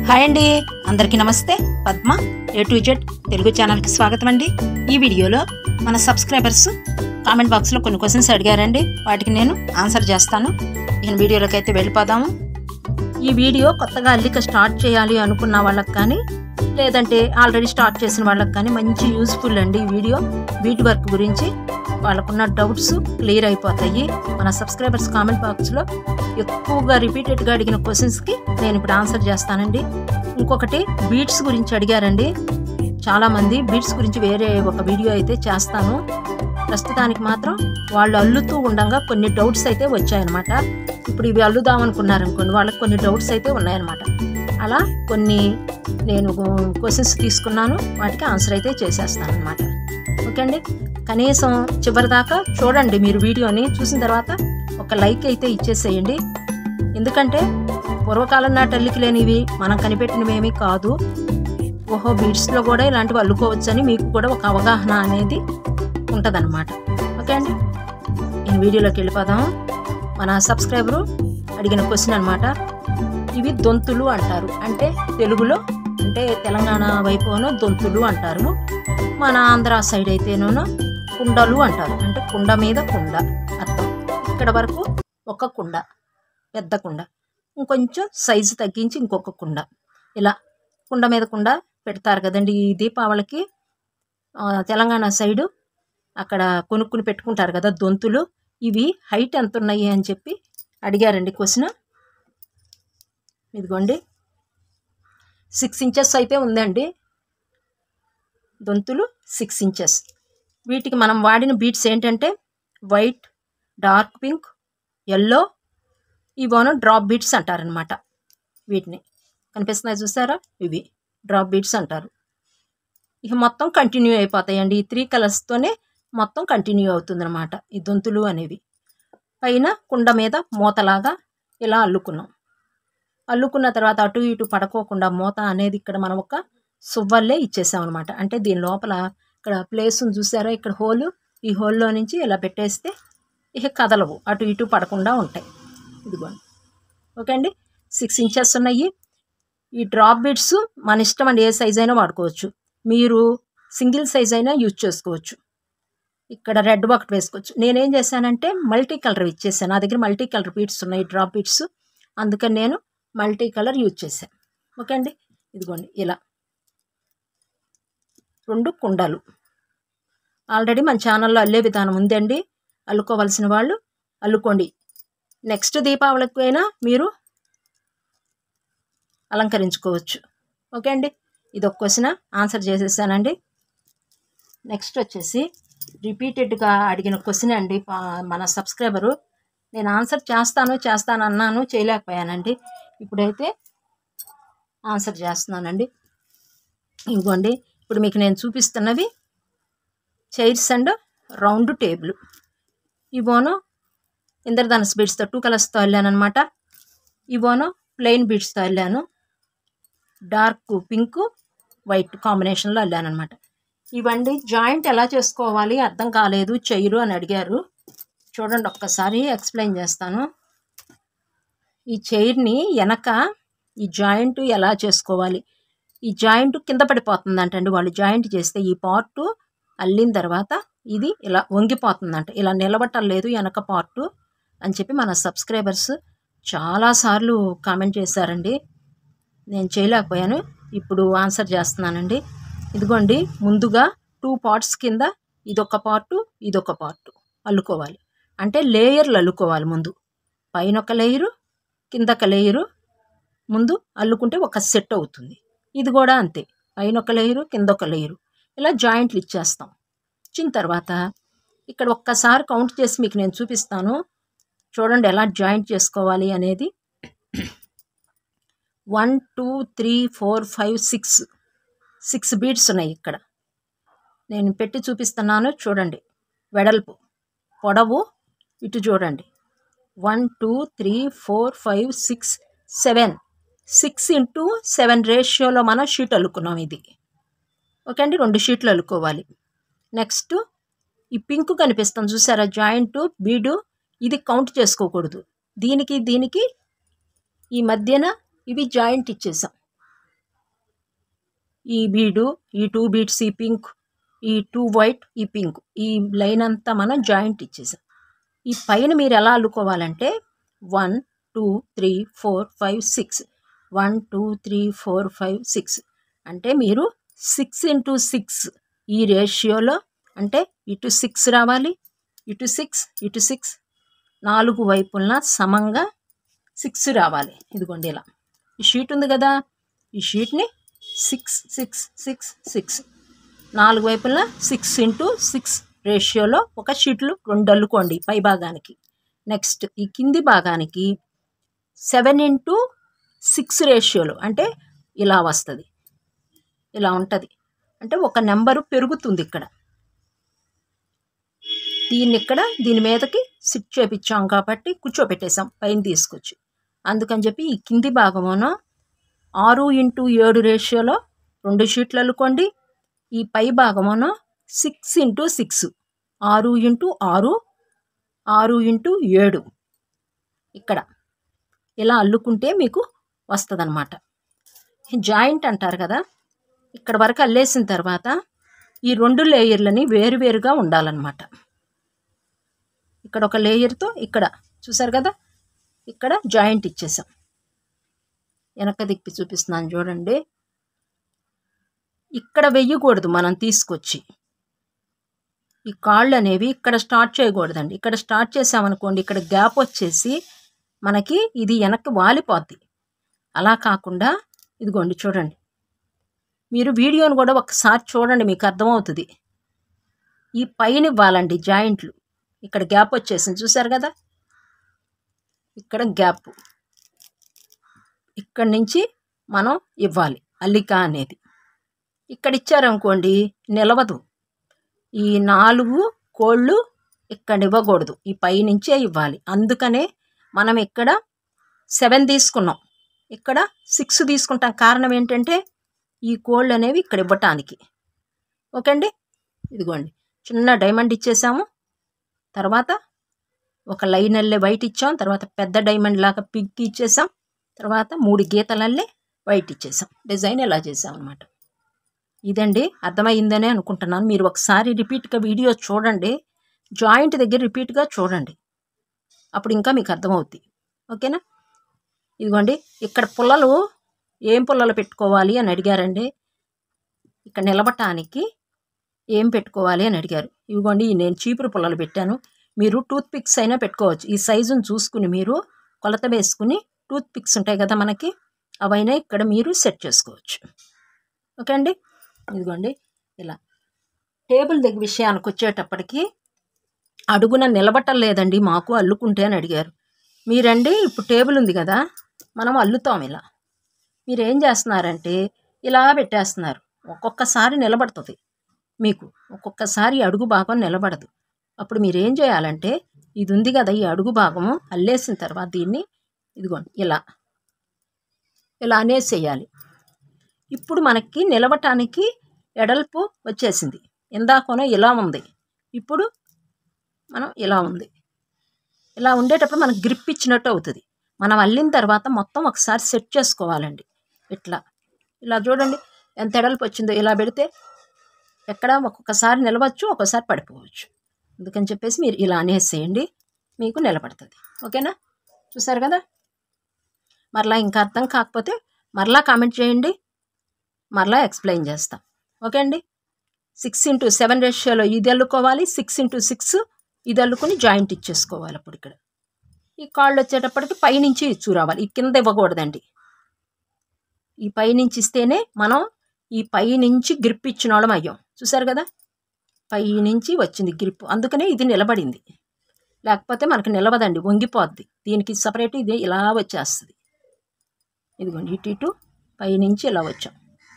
hi అండి అందరికీ నమస్తే Padma A to Z Telugu ఛానల్కి స్వాగతం అండి ఈ వీడియోలో మన సబ్స్క్రైబర్స్ కామెంట్ బాక్స్లో కొన్ని క్వశ్చన్స్ అడిగారండి వాటికి నేను ఆన్సర్ చేస్తాను నేను వీడియోలోకి అయితే వెళ్ళిపోదాము ఈ వీడియో కొత్తగా అల్లిక స్టార్ట్ చేయాలి అనుకున్న వాళ్ళకి కానీ లేదంటే ఆల్రెడీ స్టార్ట్ చేసిన వాళ్ళకి కానీ మంచి యూస్ఫుల్ అండి ఈ వీడియో బీట్ వర్క్ గురించి వాళ్ళకున్న డౌట్స్ క్లియర్ అయిపోతాయి మన సబ్స్క్రైబర్స్ కామెంట్ బాక్స్లో ఎక్కువగా రిపీటెడ్గా అడిగిన క్వశ్చన్స్కి నేను ఇప్పుడు ఆన్సర్ చేస్తానండి ఇంకొకటి బీట్స్ గురించి అడిగారండి చాలామంది బీట్స్ గురించి వేరే ఒక వీడియో అయితే చేస్తాను ప్రస్తుతానికి మాత్రం వాళ్ళు అల్లుతూ ఉండగా కొన్ని డౌట్స్ అయితే వచ్చాయన్నమాట ఇప్పుడు ఇవి అల్లుదాం అనుకున్నారనుకోండి వాళ్ళకి కొన్ని డౌట్స్ అయితే ఉన్నాయన్నమాట అలా కొన్ని నేను క్వశ్చన్స్ తీసుకున్నాను వాటికి ఆన్సర్ అయితే చేసేస్తాను అనమాట ఓకే అండి కనీసం చివరిదాకా చూడండి మీరు వీడియోని చూసిన తర్వాత ఒక లైక్ అయితే ఇచ్చేసేయండి ఎందుకంటే పూర్వకాలం నాటి అల్లికి లేనివి మనం కనిపెట్టినవేమీ కాదు ఓహో బీడ్స్లో కూడా ఇలాంటివి అల్లుకోవచ్చని మీకు కూడా ఒక అవగాహన అనేది ఉంటుందన్నమాట ఓకే అండి నేను వీడియోలోకి వెళ్ళిపోదాం మన సబ్స్క్రైబరు అడిగిన క్వశ్చన్ అనమాట ఇవి దొంతులు అంటారు అంటే తెలుగులో అంటే తెలంగాణ వైపును దొంతులు అంటారు మన ఆంధ్ర సైడ్ అయితేనూ కుండలు అంటారు అంటే కుండ మీద కుండ అర్థం ఇక్కడ వరకు ఒక కుండ పెద్ద కుండ ఇంకొంచెం సైజు తగ్గించి ఇంకొక కుండ ఇలా కుండ మీద కుండ పెడతారు కదండి ఈ దీపావళికి ఆ, తెలంగాణ సైడు అక్కడ కొనుక్కుని పెట్టుకుంటారు కదా దొంతులు ఇవి హైట్ ఎంత ఉన్నాయి అని చెప్పి అడిగారండి క్వశ్చన్ ఇదిగోండి సిక్స్ ఇంచెస్ అయితే ఉందండి దొంతులు సిక్స్ ఇంచెస్ వీటికి మనం వాడిన బీట్స్ ఏంటంటే వైట్ డార్క్ పింక్ ఎల్లో ఇవోను డ్రాప్ బీట్స్ అంటారనమాట వీటిని కనిపిస్తున్నాయి చూసారా ఇవి డ్రాప్ బీట్స్ అంటారు ఇక మొత్తం కంటిన్యూ అయిపోతాయండి ఈ త్రీ కలర్స్తోనే మొత్తం కంటిన్యూ అవుతుందన్నమాట ఈ దొంతులు అనేవి పైన కుండ మీద మూతలాగా ఇలా అల్లుకున్నాం అల్లుకున్న తర్వాత అటు ఇటు పడుకోకుండా మూత అనేది ఇక్కడ మనం ఒక సువ్వల్లే ఇచ్చేసాం అనమాట అంటే దీని లోపల ఇక్కడ ప్లేస్ చూసారా ఇక్కడ హోలు ఈ హోల్లో నుంచి ఇలా పెట్టేస్తే ఇక కదలవు అటు ఇటు పడకుండా ఉంటాయి ఇదిగోండి ఓకే అండి సిక్స్ ఇంచెస్ ఉన్నాయి ఈ డ్రాప్ బిట్స్ మన ఇష్టం అండి ఏ సైజ్ అయినా వాడుకోవచ్చు మీరు సింగిల్ సైజ్ అయినా యూజ్ చేసుకోవచ్చు ఇక్కడ రెడ్ ఒకటి వేసుకోవచ్చు నేనేం చేశానంటే మల్టీ కలర్ ఇచ్చేసాను నా దగ్గర మల్టీ కలర్ బీట్స్ ఉన్నాయి డ్రాప్ బీట్స్ అందుకని నేను మల్టీ కలర్ యూజ్ చేశాను ఓకే అండి ఇదిగోండి ఇలా రెండు కుండలు ఆల్రెడీ మన ఛానల్లో అల్లే విధానం ఉందండి అల్లుకోవలసిన వాళ్ళు అల్లుకోండి నెక్స్ట్ దీపావళికి అయినా మీరు అలంకరించుకోవచ్చు ఓకే అండి ఇది ఒక క్వశ్చన్ ఆన్సర్ చేసేసానండి నెక్స్ట్ వచ్చేసి రిపీటెడ్గా అడిగిన క్వశ్చన్ అండి పా- మన సబ్స్క్రైబరు నేను ఆన్సర్ చేస్తాను చేస్తాను అన్నాను చేయలేకపోయానండి ఇప్పుడైతే ఆన్సర్ చేస్తున్నానండి ఇవ్వండి ఇప్పుడు మీకు నేను చూపిస్తున్నవి చైర్స్ అండ్ రౌండ్ టేబుల్ ఇవోను ఇంద్రధనస్ బీడ్స్తో టూ కలర్స్తో వెళ్ళాను అనమాట ఇవోను ప్లెయిన్ బీడ్స్తో వెళ్ళాను డార్క్ పింక్ వైట్ కాంబినేషన్లో వెళ్ళాను అనమాట ఇవండి జాయింట్ ఎలా చేసుకోవాలి అర్థం కాలేదు చెయ్యరు అని అడిగారు చూడండి ఒక్కసారి ఎక్స్ప్లెయిన్ చేస్తాను ఈ చైర్ని వెనక ఈ జాయింట్ ఎలా చేసుకోవాలి ఈ జాయింట్ కింద పడిపోతుందంటండి వాళ్ళు జాయింట్ చేస్తే ఈ పార్ట్ అల్లిన తర్వాత ఇది ఇలా వంగిపోతుందంట ఇలా నిలబట్టలేదు వెనక పార్ట్ అని చెప్పి మన సబ్స్క్రైబర్స్ చాలాసార్లు కామెంట్ చేశారండి నేను చేయలేకపోయాను ఇప్పుడు ఆన్సర్ చేస్తున్నానండి ఇదిగోండి ముందుగా టూ పార్ట్స్ కింద ఇదొక పార్టు ఇదొక పార్టు అల్లుకోవాలి అంటే లేయర్లు అల్లుకోవాలి ముందు పైన ఒక లేయరు కింద ఒక లేయరు ముందు అల్లుకుంటే ఒక సెట్ అవుతుంది ఇది కూడా అంతే పైన ఒక లేయరు కింద ఒక లేయరు ఇలా జాయింట్లు ఇచ్చేస్తాం ఇచ్చిన తర్వాత ఇక్కడ ఒక్కసారి కౌంట్ చేసి మీకు నేను చూపిస్తాను చూడండి ఎలా జాయింట్ చేసుకోవాలి అనేది one two three four five six six beads ఉన్నాయి ఇక్కడ నేను పెట్టి చూపిస్తున్నాను చూడండి వెడల్పు పొడవు ఇటు చూడండి one two three four five six seven six into seven రేషియోలో మనం షీట్ అల్లుకున్నాం ఇది ఓకే అండి రెండు షీట్లు అల్లుకోవాలి నెక్స్ట్ ఈ పింక్ కనిపిస్తుంది చూసారా జాయింట్ బీడు ఇది కౌంట్ చేసుకోకూడదు దీనికి దీనికి ఈ మధ్యన ఇవి జాయింట్ ఇచ్చేసాం ఈ బీడు ఈ టూ బీడ్స్ ఈ పింక్ ఈ టూ వైట్ ఈ పింక్ ఈ లైన్ అంతా మనం జాయింట్ ఇచ్చేసాం ఈ పైన మీరు ఎలా అల్లుకోవాలంటే one two three four five six one two three four five six అంటే మీరు సిక్స్ ఇంటూ సిక్స్ ఈ రేషియోలో అంటే ఇటు సిక్స్ రావాలి ఇటు సిక్స్ ఇటు సిక్స్ నాలుగు వైపులా సమంగా సిక్స్ రావాలి ఇదిగోండి ఇలా ఈ షీట్ ఉంది కదా ఈ షీట్ని సిక్స్ సిక్స్ సిక్స్ సిక్స్ నాలుగు వైపులా సిక్స్ ఇంటూ సిక్స్ రేషియోలో ఒక షీట్లు రెండు అల్లుకోండి పై భాగానికి నెక్స్ట్ ఈ కింది భాగానికి సెవెన్ ఇంటూ సిక్స్ రేషియోలో అంటే ఇలా వస్తుంది ఇలా ఉంటుంది అంటే ఒక నెంబరు పెరుగుతుంది ఇక్కడ దీన్ని ఇక్కడ దీని మీదకి సిట్ చేపించాం కాబట్టి కూర్చోబెట్టేసాం పైన తీసుకొచ్చి అందుకని చెప్పి ఈ కింది భాగమున ఆరు ఇంటూ ఏడు రేషియోలో రెండు షీట్లు అల్లుకోండి ఈ పై భాగమున సిక్స్ ఇంటూ సిక్స్ ఆరు ఇంటూ ఆరు ఆరు ఇంటూ ఏడు ఇక్కడ ఇలా అల్లుకుంటే మీకు వస్తుందన్నమాట జాయింట్ అంటారు కదా ఇక్కడ వరకు అల్లేసిన తర్వాత ఈ రెండు లేయర్లని వేరువేరుగా ఉండాలన్నమాట ఇక్కడ ఒక లేయర్తో ఇక్కడ చూసారు కదా ఇక్కడ జాయింట్ ఇచ్చేసాం వెనక దిప్పి చూపిస్తున్నాను చూడండి ఇక్కడ వెయ్యకూడదు మనం తీసుకొచ్చి ఈ కాళ్ళు అనేవి ఇక్కడ స్టార్ట్ చేయకూడదండి ఇక్కడ స్టార్ట్ చేసామనుకోండి ఇక్కడ గ్యాప్ వచ్చేసి మనకి ఇది వెనక్కి వాలిపోద్ది అలా కాకుండా ఇదిగోండి చూడండి మీరు వీడియోను కూడా ఒకసారి చూడండి మీకు అర్థమవుతుంది ఈ పైన ఇవ్వాలండి జాయింట్లు ఇక్కడ గ్యాప్ వచ్చేసింది చూసారు కదా ఇక్కడ గ్యాప్ ఇక్కడి నుంచి మనం ఇవ్వాలి అల్లిక అనేది ఇక్కడ ఇచ్చారనుకోండి నిలవదు ఈ నాలుగు కోళ్ళు ఇక్కడ ఇవ్వకూడదు ఈ పైనుంచే ఇవ్వాలి అందుకనే మనం ఇక్కడ సెవెన్ తీసుకున్నాం ఇక్కడ సిక్స్ తీసుకుంటాం కారణం ఏంటంటే ఈ కోళ్ళు అనేవి ఇక్కడ ఇవ్వటానికి ఓకే అండి ఇదిగోండి చిన్న డైమండ్ ఇచ్చేసాము తర్వాత ఒక లైన్ అల్లే వైట్ ఇచ్చాం తర్వాత పెద్ద డైమండ్ లాగా పింక్ ఇచ్చేసాం తర్వాత మూడు గీతలల్లే వైట్ ఇచ్చేసాం డిజైన్ ఎలా చేసాం అనమాట ఇదండి అర్థమైందనే అనుకుంటున్నాను మీరు ఒకసారి రిపీట్గా వీడియో చూడండి జాయింట్ దగ్గర రిపీట్గా చూడండి అప్పుడు ఇంకా మీకు అర్థమవుద్ది ఓకేనా ఇదిగోండి ఇక్కడ పుల్లలు ఏం పుల్లలు పెట్టుకోవాలి అని అడిగారండి ఇక్కడ నిలబటానికి ఏం పెట్టుకోవాలి అని అడిగారు ఇదిగోండి నేను చీపురు పుల్లలు పెట్టాను మీరు టూత్ పిక్స్ అయినా పెట్టుకోవచ్చు ఈ సైజును చూసుకుని మీరు కొలత వేసుకుని టూత్ పిక్స్ ఉంటాయి కదా మనకి అవైనా ఇక్కడ మీరు సెట్ చేసుకోవచ్చు ఓకే అండి ఇదిగోండి ఇలా టేబుల్ దగ్గర విషయానికి వచ్చేటప్పటికి అడుగున నిలబట్టం లేదండి మాకు అల్లుకుంటే అని అడిగారు మీరండి ఇప్పుడు టేబుల్ ఉంది కదా మనం అల్లుతాం ఇలా మీరు ఏం చేస్తున్నారంటే ఇలా పెట్టేస్తున్నారు ఒక్కొక్కసారి నిలబడుతుంది మీకు ఒక్కొక్కసారి అడుగు భాగం నిలబడదు అప్పుడు మీరు ఏం చేయాలంటే ఇది ఉంది కదా ఈ అడుగు భాగము అల్లేసిన తర్వాత దీన్ని ఇదిగోండి ఇలా ఇలా అనేసేయాలి ఇప్పుడు మనకి నిలవటానికి ఎడల్పు వచ్చేసింది ఇందాకనో ఇలా ఉంది ఇప్పుడు మనం ఇలా ఉంది ఇలా ఉండేటప్పుడు మనకు గ్రిప్ ఇచ్చినట్టు అవుతుంది మనం అల్లిన తర్వాత మొత్తం ఒకసారి సెట్ చేసుకోవాలండి ఇట్లా ఇలా చూడండి ఎంత ఎడల్పు వచ్చిందో ఇలా పెడితే ఎక్కడ ఒక్కొక్కసారి నిలవచ్చు ఒక్కొక్కసారి పడిపోవచ్చు అందుకని చెప్పేసి మీరు ఇలా అనేసేయండి మీకు నిలబడుతుంది ఓకేనా చూసారు కదా మరలా ఇంకా అర్థం కాకపోతే మరలా కామెంట్ చేయండి మరలా ఎక్స్ప్లెయిన్ చేస్తాం ఓకే అండి సిక్స్ ఇంటూ సెవెన్ రేషియోలో ఇది అల్లుకోవాలి సిక్స్ ఇంటూ సిక్స్ ఇది అల్లుకొని జాయింట్ ఇచ్చేసుకోవాలి అప్పుడు ఇక్కడ ఈ కాళ్ళు వచ్చేటప్పటికి పైనుంచి ఇచ్చు రావాలి ఈ కింద ఇవ్వకూడదండి ఈ పైనుంచి ఇస్తేనే మనం ఈ పైనుంచి గ్రిప్ ఇచ్చిన వాళ్ళం అయ్యాం చూసారు కదా పైనుంచి వచ్చింది గ్రిప్ అందుకనే ఇది నిలబడింది లేకపోతే మనకు నిలవదండి వంగిపోద్ది దీనికి సపరేట్ ఇది ఇలా వచ్చేస్తుంది ఇదిగోండి ఇటు ఇటు పైనుంచి ఇలా వచ్చాం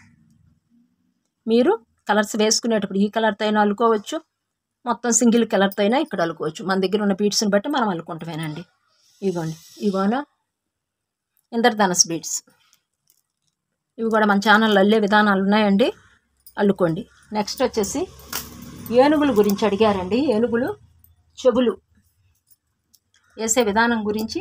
మీరు కలర్స్ వేసుకునేటప్పుడు ఈ కలర్తో అయినా అల్లుకోవచ్చు మొత్తం సింగిల్ కలర్తో అయినా ఇక్కడ అల్లుకోవచ్చు మన దగ్గర ఉన్న బీడ్స్ని బట్టి మనం అల్లుకుంటామేనండి ఇదిగోండి ఇవోనా ఇంద్రధనస్ బీడ్స్ ఇవి కూడా మన ఛానల్లో అల్లే విధానాలు ఉన్నాయండి అల్లుకోండి నెక్స్ట్ వచ్చేసి ఏనుగుల గురించి అడిగారండి ఏనుగులు చెవులు వేసే విధానం గురించి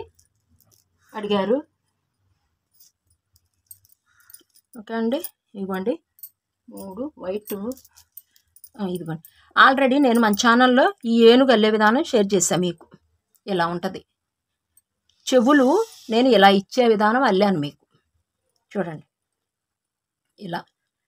అడిగారు ఓకే అండి ఇవ్వండి మూడు వైట్ ఆ, ఇదిగోండి ఆల్రెడీ నేను మన ఛానల్లో ఈ ఏనుగు అల్లే విధానం షేర్ చేశాను మీకు ఇలా ఉంటుంది చెవులు నేను ఇలా ఇచ్చే విధానం అల్లాను మీకు చూడండి ఇలా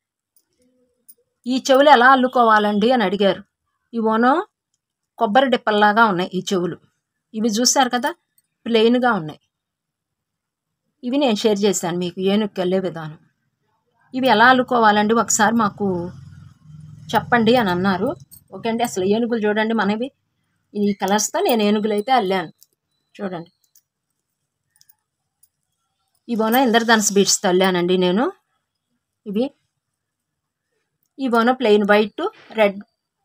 ఈ చెవులు ఎలా అల్లుకోవాలండి అని అడిగారు ఇవోనో కొబ్బరి డిప్పల్లాగా ఉన్నాయి ఈ చెవులు ఇవి చూస్తారు కదా ప్లెయిన్గా ఉన్నాయి ఇవి నేను షేర్ చేశాను మీకు ఏనుగుకి వెళ్ళే విధానం ఇవి ఎలా అల్లుకోవాలండి ఒకసారి మాకు చెప్పండి అని అన్నారు ఓకే అండి అసలు ఏనుగులు చూడండి మనవి ఈ కలర్స్తో నేను ఏనుగులు అయితే అల్లాను చూడండి ఇవోనో ఇంద్రధనుస్ బీడ్స్తో అల్లానండి నేను ఇవి ఇవోనో ప్లెయిన్ వైట్ రెడ్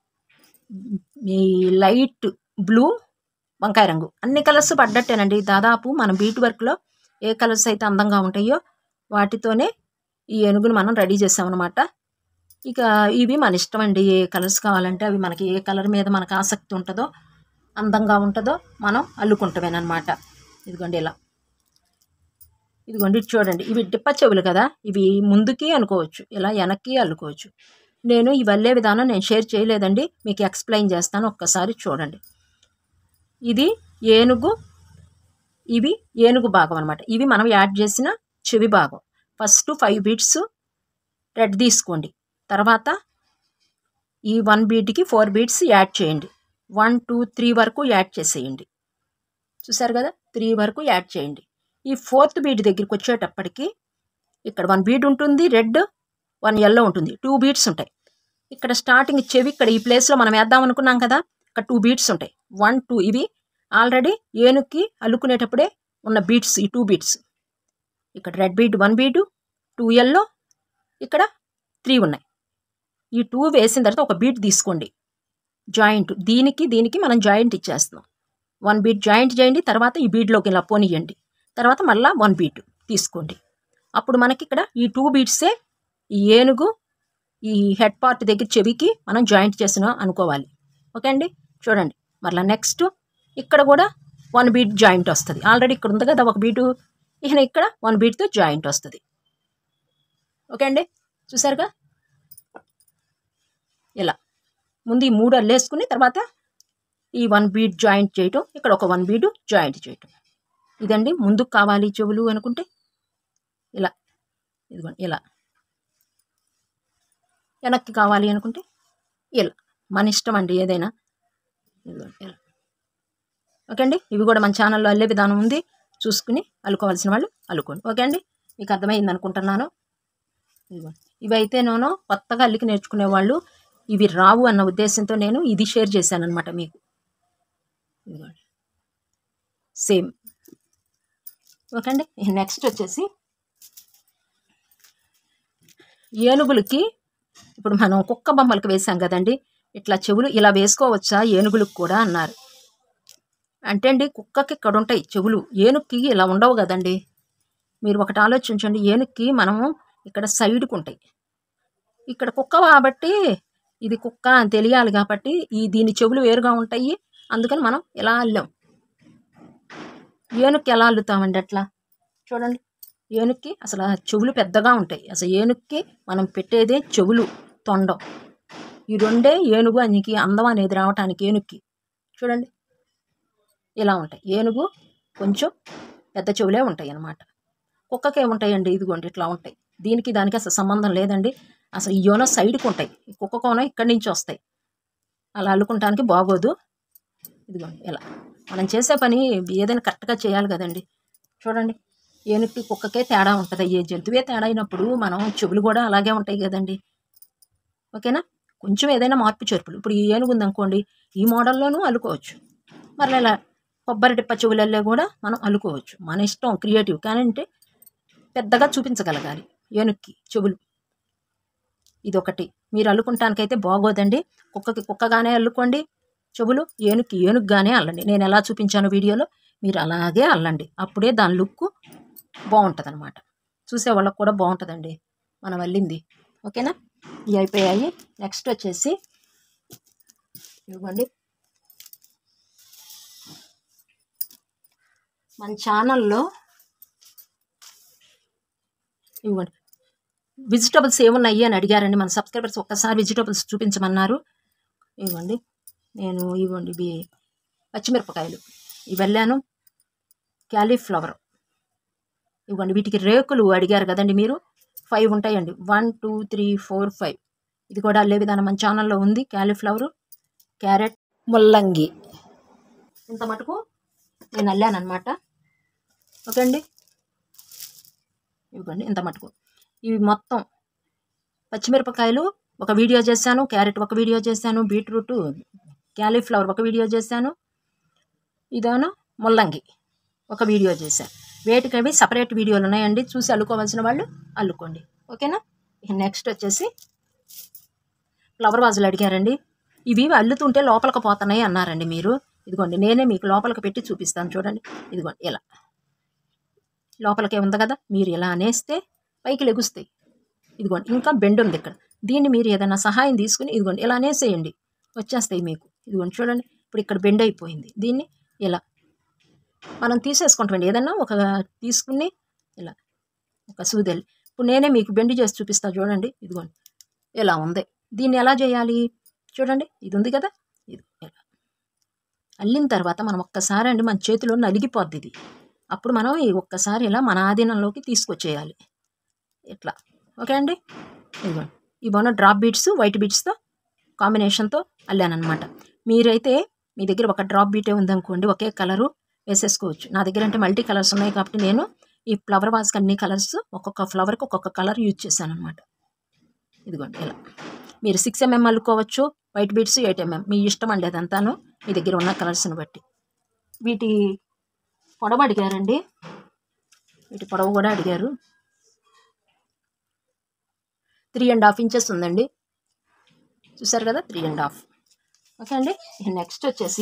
ఈ లైట్ బ్లూ వంకాయ రంగు అన్ని కలర్స్ పడ్డట్టేనండి దాదాపు మన బీట్ వర్క్లో ఏ కలర్స్ అయితే అందంగా ఉంటాయో వాటితోనే ఈ ఏనుగును మనం రెడీ చేసామన్నమాట ఇక ఇవి మన ఇష్టం అండి ఏ కలర్స్ కావాలంటే అవి మనకి ఏ కలర్ మీద మనకు ఆసక్తి ఉంటుందో అందంగా ఉంటుందో మనం అల్లుకుంటామేనమాట ఇదిగోండి ఇలా ఇదిగోండి ఇటు చూడండి ఇవి డిప్ప చెవులు కదా ఇవి ముందుకి అనుకోవచ్చు ఇలా వెనక్కి అల్లుకోవచ్చు నేను ఈ వల్లే విధానం నేను షేర్ చేయలేదండి మీకు ఎక్స్ప్లెయిన్ చేస్తాను ఒక్కసారి చూడండి ఇది ఏనుగు ఇవి ఏనుగు భాగం అనమాట ఇవి మనం యాడ్ చేసిన చెవి భాగం ఫస్ట్ ఫైవ్ బీట్స్ రెడ్ తీసుకోండి తర్వాత ఈ వన్ బీట్కి ఫోర్ బీట్స్ యాడ్ చేయండి వన్ టూ త్రీ వరకు యాడ్ చేసేయండి చూసారు కదా త్రీ వరకు యాడ్ చేయండి ఈ ఫోర్త్ బీట్ దగ్గరికి వచ్చేటప్పటికి ఇక్కడ వన్ బీట్ ఉంటుంది రెడ్ వన్ ఎల్లో ఉంటుంది టూ బీట్స్ ఉంటాయి ఇక్కడ స్టార్టింగ్ చెవి ఇక్కడ ఈ ప్లేస్లో మనం వేద్దాం అనుకున్నాం కదా ఇక్కడ టూ బీట్స్ ఉంటాయి వన్ టూ ఇవి ఆల్రెడీ ఏనుక్కి అల్లుకునేటప్పుడే ఉన్న బీట్స్ ఈ టూ బీట్స్ ఇక్కడ red bead one bead two yellow ఇక్కడ త్రీ ఉన్నాయి ఈ టూ వేసిన తర్వాత ఒక బీట్ తీసుకోండి జాయింట్ దీనికి దీనికి మనం జాయింట్ ఇచ్చేస్తున్నాం వన్ బీట్ జాయింట్ చేయండి తర్వాత ఈ బీట్లోకి ఇలా పోనీయండి తర్వాత మళ్ళీ వన్ బీట్ తీసుకోండి అప్పుడు మనకి ఇక్కడ ఈ టూ బీట్సే ఈ ఏనుగు ఈ హెడ్ పార్ట్ దగ్గర చెవికి మనం జాయింట్ చేసినాం అనుకోవాలి ఓకే అండి చూడండి మళ్ళీ నెక్స్ట్ ఇక్కడ కూడా వన్ బీట్ జాయింట్ వస్తుంది ఆల్రెడీ ఇక్కడ ఉంది కదా ఒక బీటు ఇక ఇక్కడ వన్ బీట్తో జాయింట్ వస్తుంది ఓకే అండి చూసారుగా ఇలా ముందు ఈ మూడు అల్లేసుకుని తర్వాత ఈ వన్ బీట్ జాయింట్ చేయటం ఇక్కడ ఒక వన్ బీటు జాయింట్ చేయటం ఇదండి ముందుకు కావాలి చెవులు అనుకుంటే ఇలా ఇదిగోండి ఇలా వెనక్కి కావాలి అనుకుంటే ఇలా మన ఇష్టం అండి ఏదైనా ఇదిగోండి ఇలా ఓకే అండి ఇవి కూడా మన ఛానల్లో అల్లే విధానం ఉంది చూసుకుని అల్లుకోవాల్సిన వాళ్ళు అల్లుకోండి ఓకే అండి మీకు అర్థమైంది అనుకుంటున్నాను ఇదిగోండి ఇవి అయితే నేను కొత్తగా అల్లికి నేర్చుకునే వాళ్ళు ఇవి రావు అన్న ఉద్దేశంతో నేను ఇది షేర్ చేశాను అనమాట మీకు ఇదిగోండి సేమ్ ఓకే అండి నెక్స్ట్ వచ్చేసి ఏనుగులకి ఇప్పుడు మనం కుక్క బొమ్మలకు వేసాం కదండి ఇట్లా చెవులు ఇలా వేసుకోవచ్చా ఏనుగులకు కూడా అన్నారు అంటే అండి కుక్కకి ఇక్కడ ఉంటాయి చెవులు ఏనుక్కి ఇలా ఉండవు కదండి మీరు ఒకటి ఆలోచించండి ఏనుక్కి మనము ఇక్కడ సైడ్కి ఉంటాయి ఇక్కడ కుక్క కాబట్టి ఇది కుక్క అని తెలియాలి కాబట్టి ఈ దీని చెవులు వేరుగా ఉంటాయి అందుకని మనం ఎలా అల్లాం ఏనుక్కి ఎలా అల్లుతామండి అట్లా చూడండి ఏనుక్కి అసలు ఆ చెవులు పెద్దగా ఉంటాయి అసలు ఏనుక్కి మనం పెట్టేదే చెవులు తొండం ఈ రెండే ఏనుగు అనికి అందం అనేది రావటానికి ఏనుక్కి చూడండి ఇలా ఉంటాయి ఏనుగు కొంచెం పెద్ద చెవులే ఉంటాయి అన్నమాట కుక్కకి ఏముంటాయండి ఇదిగోండి ఇట్లా ఉంటాయి దీనికి దానికి అసలు సంబంధం లేదండి అసలు ఈ యోనో సైడ్కి ఉంటాయి ఈ కుక్క కోన ఇక్కడి నుంచి వస్తాయి అలా అల్లుకుంటానికి బాగోదు ఇదిగోండి ఇలా మనం చేసే పని ఏదైనా కరెక్ట్గా చేయాలి కదండి చూడండి ఏనుక్కి కుక్కకే తేడా ఉంటుంది ఏ జంతువే తేడా అయినప్పుడు మనం చెవులు కూడా అలాగే ఉంటాయి కదండి ఓకేనా కొంచెం ఏదైనా మార్పు చేర్పులు ఇప్పుడు ఈ ఏనుగు ఉందనుకోండి ఈ మోడల్లోనూ అల్లుకోవచ్చు మరలా ఇలా కొబ్బరి టిప్ప చెవులల్లో కూడా మనం అల్లుకోవచ్చు మన ఇష్టం క్రియేటివ్ కానీ అంటే పెద్దగా చూపించగలగాలి ఏనుక్కి చెవులు ఇదొకటి మీరు అల్లుకుంటానికైతే బాగోదండి కుక్కకి కుక్కగానే అల్లుకోండి చెవులు ఏనుక్కి ఏనుగ్గానే అల్లండి నేను ఎలా చూపించాను వీడియోలో మీరు అలాగే అల్లండి అప్పుడే దాని లుక్ బాగుంటుంది అనమాట చూసే వాళ్ళకి కూడా బాగుంటుందండి మనం అల్లింది ఓకేనా ఇవి అయిపోయాయి నెక్స్ట్ వచ్చేసి ఇవ్వండి మన ఛానల్లో ఇవ్వండి వెజిటబుల్స్ ఏమున్నాయి అని అడిగారండి మన సబ్స్క్రైబర్స్ ఒక్కసారి వెజిటబుల్స్ చూపించమన్నారు ఇవ్వండి నేను ఇవ్వండి ఇవి పచ్చిమిరపకాయలు ఇవి వెళ్ళాను క్యాలీఫ్లవర్ ఇవ్వండి వీటికి రేకులు అడిగారు కదండి మీరు ఫైవ్ ఉంటాయండి one two three four five ఇది కూడా అల్లే విధానం మన ఛానల్లో ఉంది క్యాలీఫ్లవర్ క్యారెట్ ముల్లంగి ఇంత మటుకు నేను అల్లానమాట ఓకే అండి ఇవ్వండి ఇంత మటుకు ఇవి మొత్తం పచ్చిమిరపకాయలు ఒక వీడియో చేశాను క్యారెట్ ఒక వీడియో చేశాను బీట్రూట్ క్యాలీఫ్లవర్ ఒక వీడియో చేశాను ఇదేమో ముల్లంగి ఒక వీడియో చేశాను వేటికి అవి సపరేట్ వీడియోలు ఉన్నాయండి చూసి అల్లుకోవాల్సిన వాళ్ళు అల్లుకోండి ఓకేనా ఇక నెక్స్ట్ వచ్చేసి ఫ్లవర్ వాజులు అడిగారండి ఇవి అల్లుతుంటే లోపలికి పోతున్నాయి అన్నారండి మీరు ఇదిగోండి నేనే మీకు లోపలికి పెట్టి చూపిస్తాను చూడండి ఇదిగోండి ఇలా లోపలికే ఉంది కదా మీరు ఇలా అనేస్తే పైకి లెగుస్తాయి ఇదిగోండి ఇంకా బెండ్ ఉంది ఇక్కడ దీన్ని మీరు ఏదైనా సహాయం తీసుకుని ఇదిగోండి ఇలా అనేసేయండి వచ్చేస్తాయి మీకు ఇదిగోండి చూడండి ఇప్పుడు ఇక్కడ బెండ్ అయిపోయింది దీన్ని ఇలా మనం తీసేసుకుంటామండి ఏదన్నా ఒక తీసుకుని ఇలా ఒక సూదెల్లి ఇప్పుడు నేనే మీకు బెండ్ చేసి చూపిస్తా చూడండి ఇదిగోండి ఇలా ఉంది దీన్ని ఎలా చేయాలి చూడండి ఇది ఉంది కదా ఇది ఇలా అల్లిన తర్వాత మనం ఒక్కసారి అండి మన చేతిలో నలిగిపోద్ది ఇది అప్పుడు మనం ఈ ఒక్కసారి ఇలా మన ఆధీనంలోకి తీసుకొచ్చేయాలి ఇట్లా ఓకే అండి ఇదిగోండి ఇవన్న డ్రాప్ బీట్స్ వైట్ బీట్స్తో కాంబినేషన్తో అల్లానమాట మీరైతే మీ దగ్గర ఒక డ్రాప్ బీటే ఉందనుకోండి ఒకే కలరు వేసేసుకోవచ్చు నా దగ్గర అంటే మల్టీ కలర్స్ ఉన్నాయి కాబట్టి నేను ఈ ఫ్లవర్ వాజ్కి అన్ని కలర్స్ ఒక్కొక్క ఫ్లవర్కి ఒక్కొక్క కలర్ యూజ్ చేశాను అనమాట ఇదిగోండి ఇలా మీరు సిక్స్ ఎంఎం అల్లుకోవచ్చు వైట్ బీట్స్ ఎయిట్ ఎంఎం మీ ఇష్టం అండి అదంతాను మీ దగ్గర ఉన్న కలర్స్ని బట్టి వీటి పొడవు అడిగారండి వీటి పొడవు కూడా అడిగారు త్రీ అండ్ హాఫ్ ఇంచెస్ ఉందండి చూసారు కదా త్రీ అండ్ హాఫ్ ఓకే అండి నెక్స్ట్ వచ్చేసి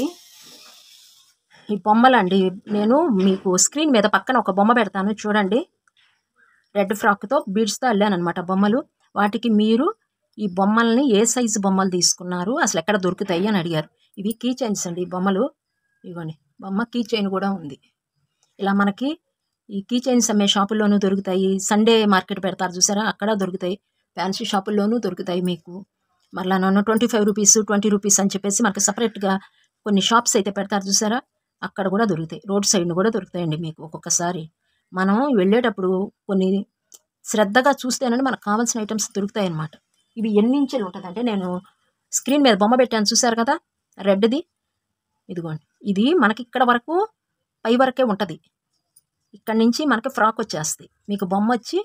ఈ బొమ్మలు అండి నేను మీకు స్క్రీన్ మీద పక్కన ఒక బొమ్మ పెడతాను చూడండి రెడ్ ఫ్రాక్తో బీడ్స్తో అల్లానమాట బొమ్మలు వాటికి మీరు ఈ బొమ్మల్ని ఏ సైజు బొమ్మలు తీసుకున్నారు అసలు ఎక్కడ దొరుకుతాయి అని అడిగారు ఇవి కీ చైన్స్ అండి ఈ బొమ్మలు ఇవ్వండి బొమ్మ కీ చైన్ కూడా ఉంది ఇలా మనకి ఈ కీ చైన్స్ అమ్మే షాపుల్లోనూ దొరుకుతాయి సండే మార్కెట్ పెడతారు చూసారా అక్కడ దొరుకుతాయి ఫ్యాన్సీ షాపుల్లోనూ దొరుకుతాయి మీకు మరలా నన్ను twenty five rupees twenty rupees అని చెప్పేసి మనకి సపరేట్గా కొన్ని షాప్స్ అయితే పెడతారు చూసారా అక్కడ కూడా దొరుకుతాయి రోడ్ సైడ్ కూడా దొరుకుతాయండి మీకు ఒక్కొక్కసారి మనం వెళ్ళేటప్పుడు కొన్ని శ్రద్ధగా చూస్తేనండి మనకు కావాల్సిన ఐటమ్స్ దొరుకుతాయి అన్నమాట ఇవి ఎన్ని ఇంచులు ఉంటుందంటే నేను స్క్రీన్ మీద బొమ్మ పెట్టాను చూసారు కదా రెడ్ది ఇదిగోండి ఇది మనకి ఇక్కడ వరకు పై వరకే ఉంటుంది ఇక్కడ నుంచి మనకి ఫ్రాక్ వచ్చేస్తుంది మీకు బొమ్మ వచ్చి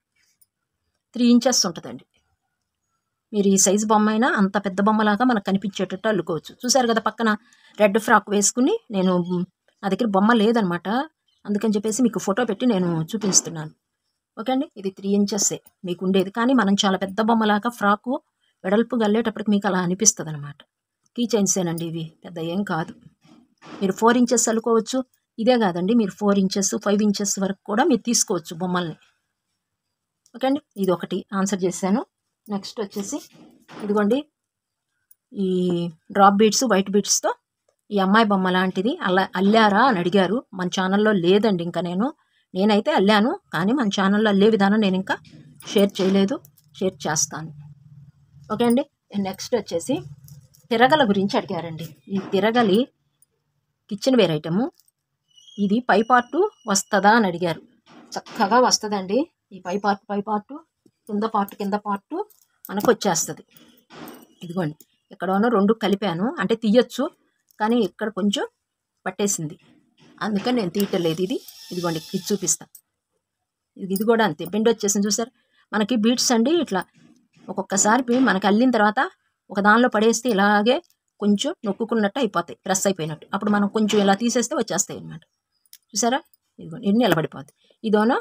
త్రీ ఇంచెస్ ఉంటుందండి మీరు ఈ సైజు బొమ్మ అయినా అంత పెద్ద బొమ్మలాగా మనకు కనిపించేటట్టు అల్లుకోవచ్చు చూసారు కదా పక్కన రెడ్ ఫ్రాక్ వేసుకుని నేను నా దగ్గర బొమ్మ లేదనమాట అందుకని చెప్పేసి మీకు ఫోటో పెట్టి నేను చూపిస్తున్నాను ఓకే అండి ఇది త్రీ ఇంచెస్సే మీకు ఉండేది కానీ మనం చాలా పెద్ద బొమ్మలాగా ఫ్రాకు వెడల్పు గల్లేటప్పటికి మీకు అలా అనిపిస్తుంది అనమాట కీ చైన్సేనండి ఇవి పెద్ద ఏం కాదు మీరు ఫోర్ ఇంచెస్ అల్లుకోవచ్చు ఇదే కాదండి మీరు ఫోర్ ఇంచెస్ ఫైవ్ ఇంచెస్ వరకు కూడా మీరు తీసుకోవచ్చు బొమ్మల్ని ఓకే అండి ఇది ఒకటి ఆన్సర్ చేశాను నెక్స్ట్ వచ్చేసి ఇదిగోండి ఈ డ్రాప్ బీడ్స్ వైట్ బీడ్స్తో ఈ అమ్మాయి బొమ్మ లాంటిది అలా అల్లారా అని అడిగారు మన ఛానల్లో లేదండి ఇంకా నేను నేనైతే అల్లాను కానీ మన ఛానల్లో అల్లే విధానం నేను ఇంకా షేర్ చేయలేదు షేర్ చేస్తాను ఓకే అండి నెక్స్ట్ వచ్చేసి తిరగల గురించి అడిగారండి ఈ తిరగలి కిచెన్ వేర్ ఐటము ఇది పై పార్టు వస్తుందా అని అడిగారు చక్కగా వస్తుందండి ఈ పై పార్ట్ పై పార్టు కింద పార్ట్ కింద పార్టు మనకు వచ్చేస్తుంది ఇదిగోండి ఎక్కడోనో రెండు కలిపాను అంటే తీయొచ్చు కానీ ఇక్కడ కొంచెం పట్టేసింది అందుకని నేను తీయటలేదు ఇది ఇదిగోండి ఇది చూపిస్తా ఇది ఇది కూడా అంతే బెండ్ వచ్చేసింది చూసారు మనకి బీట్స్ అండి ఇట్లా ఒక్కొక్కసారి బీ- మనకి అల్లిన తర్వాత ఒక దానిలో పడేస్తే ఇలాగే కొంచెం నొక్కుకున్నట్టు అయిపోతాయి ప్రెస్ అయిపోయినట్టు అప్పుడు మనం కొంచెం ఇలా తీసేస్తే వచ్చేస్తాయి అన్నమాట చూసారా ఇదిగోండి ఇది నిలబడిపోద్ది ఇదోనో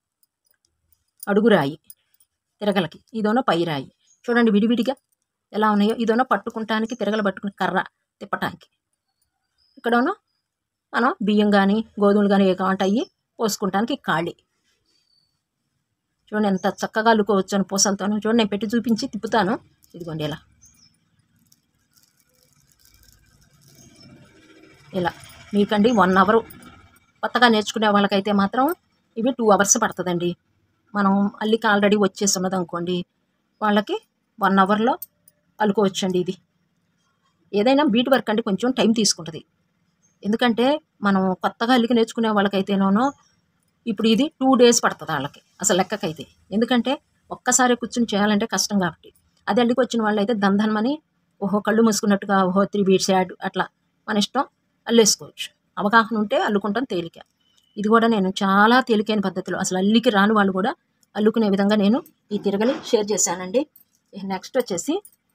అడుగు రాయి తిరగలకి ఇదోనో పై రాయి చూడండి విడివిడిగా ఎలా ఉన్నాయో ఇదోనో పట్టుకుంటానికి తిరగల పట్టుకుని కర్ర తిప్పటానికి ఇక్కడోనో మనం బియ్యం కానీ గోధుమలు కానీ ఏ కాంటాయి పోసుకుంటానికి ఖాళీ చూడండి ఎంత చక్కగా అల్లుకోవచ్చు అని పూసలతోనూ చూడండి నేను పెట్టి చూపించి తిప్పుతాను ఇదిగోండి ఇలా ఇలా మీకండి వన్ అవర్ కొత్తగా నేర్చుకునే వాళ్ళకైతే మాత్రం ఇవి టూ అవర్స్ పడుతుందండి మనం అల్లికి ఆల్రెడీ వచ్చేసి ఉన్నది అనుకోండి వాళ్ళకి వన్ అవర్లో అల్లుకోవచ్చండి ఇది ఏదైనా బీట్ వర్క్ అంటే కొంచెం టైం తీసుకుంటుంది ఎందుకంటే మనం కొత్తగా అల్లికి నేర్చుకునే వాళ్ళకైతేనో ఇప్పుడు ఇది టూ డేస్ పడుతుంది వాళ్ళకి అసలు లెక్కకైతే ఎందుకంటే ఒక్కసారి కూర్చుని చేయాలంటే కష్టం కాబట్టి అది అల్లికి వచ్చిన వాళ్ళు అయితే దంధనమని ఓహో కళ్ళు మూసుకున్నట్టుగా ఓహో త్రీ బీట్స్ యాడ్ అట్లా మన ఇష్టం అల్లేసుకోవచ్చు అవగాహన ఉంటే అల్లుకుంటాం తేలిక ఇది కూడా నేను చాలా తేలికైన పద్ధతిలో అసలు అల్లికి రాని వాళ్ళు కూడా అల్లుకునే విధంగా నేను ఈ తిరగలి షేర్ చేశానండి నెక్స్ట్ వచ్చేసి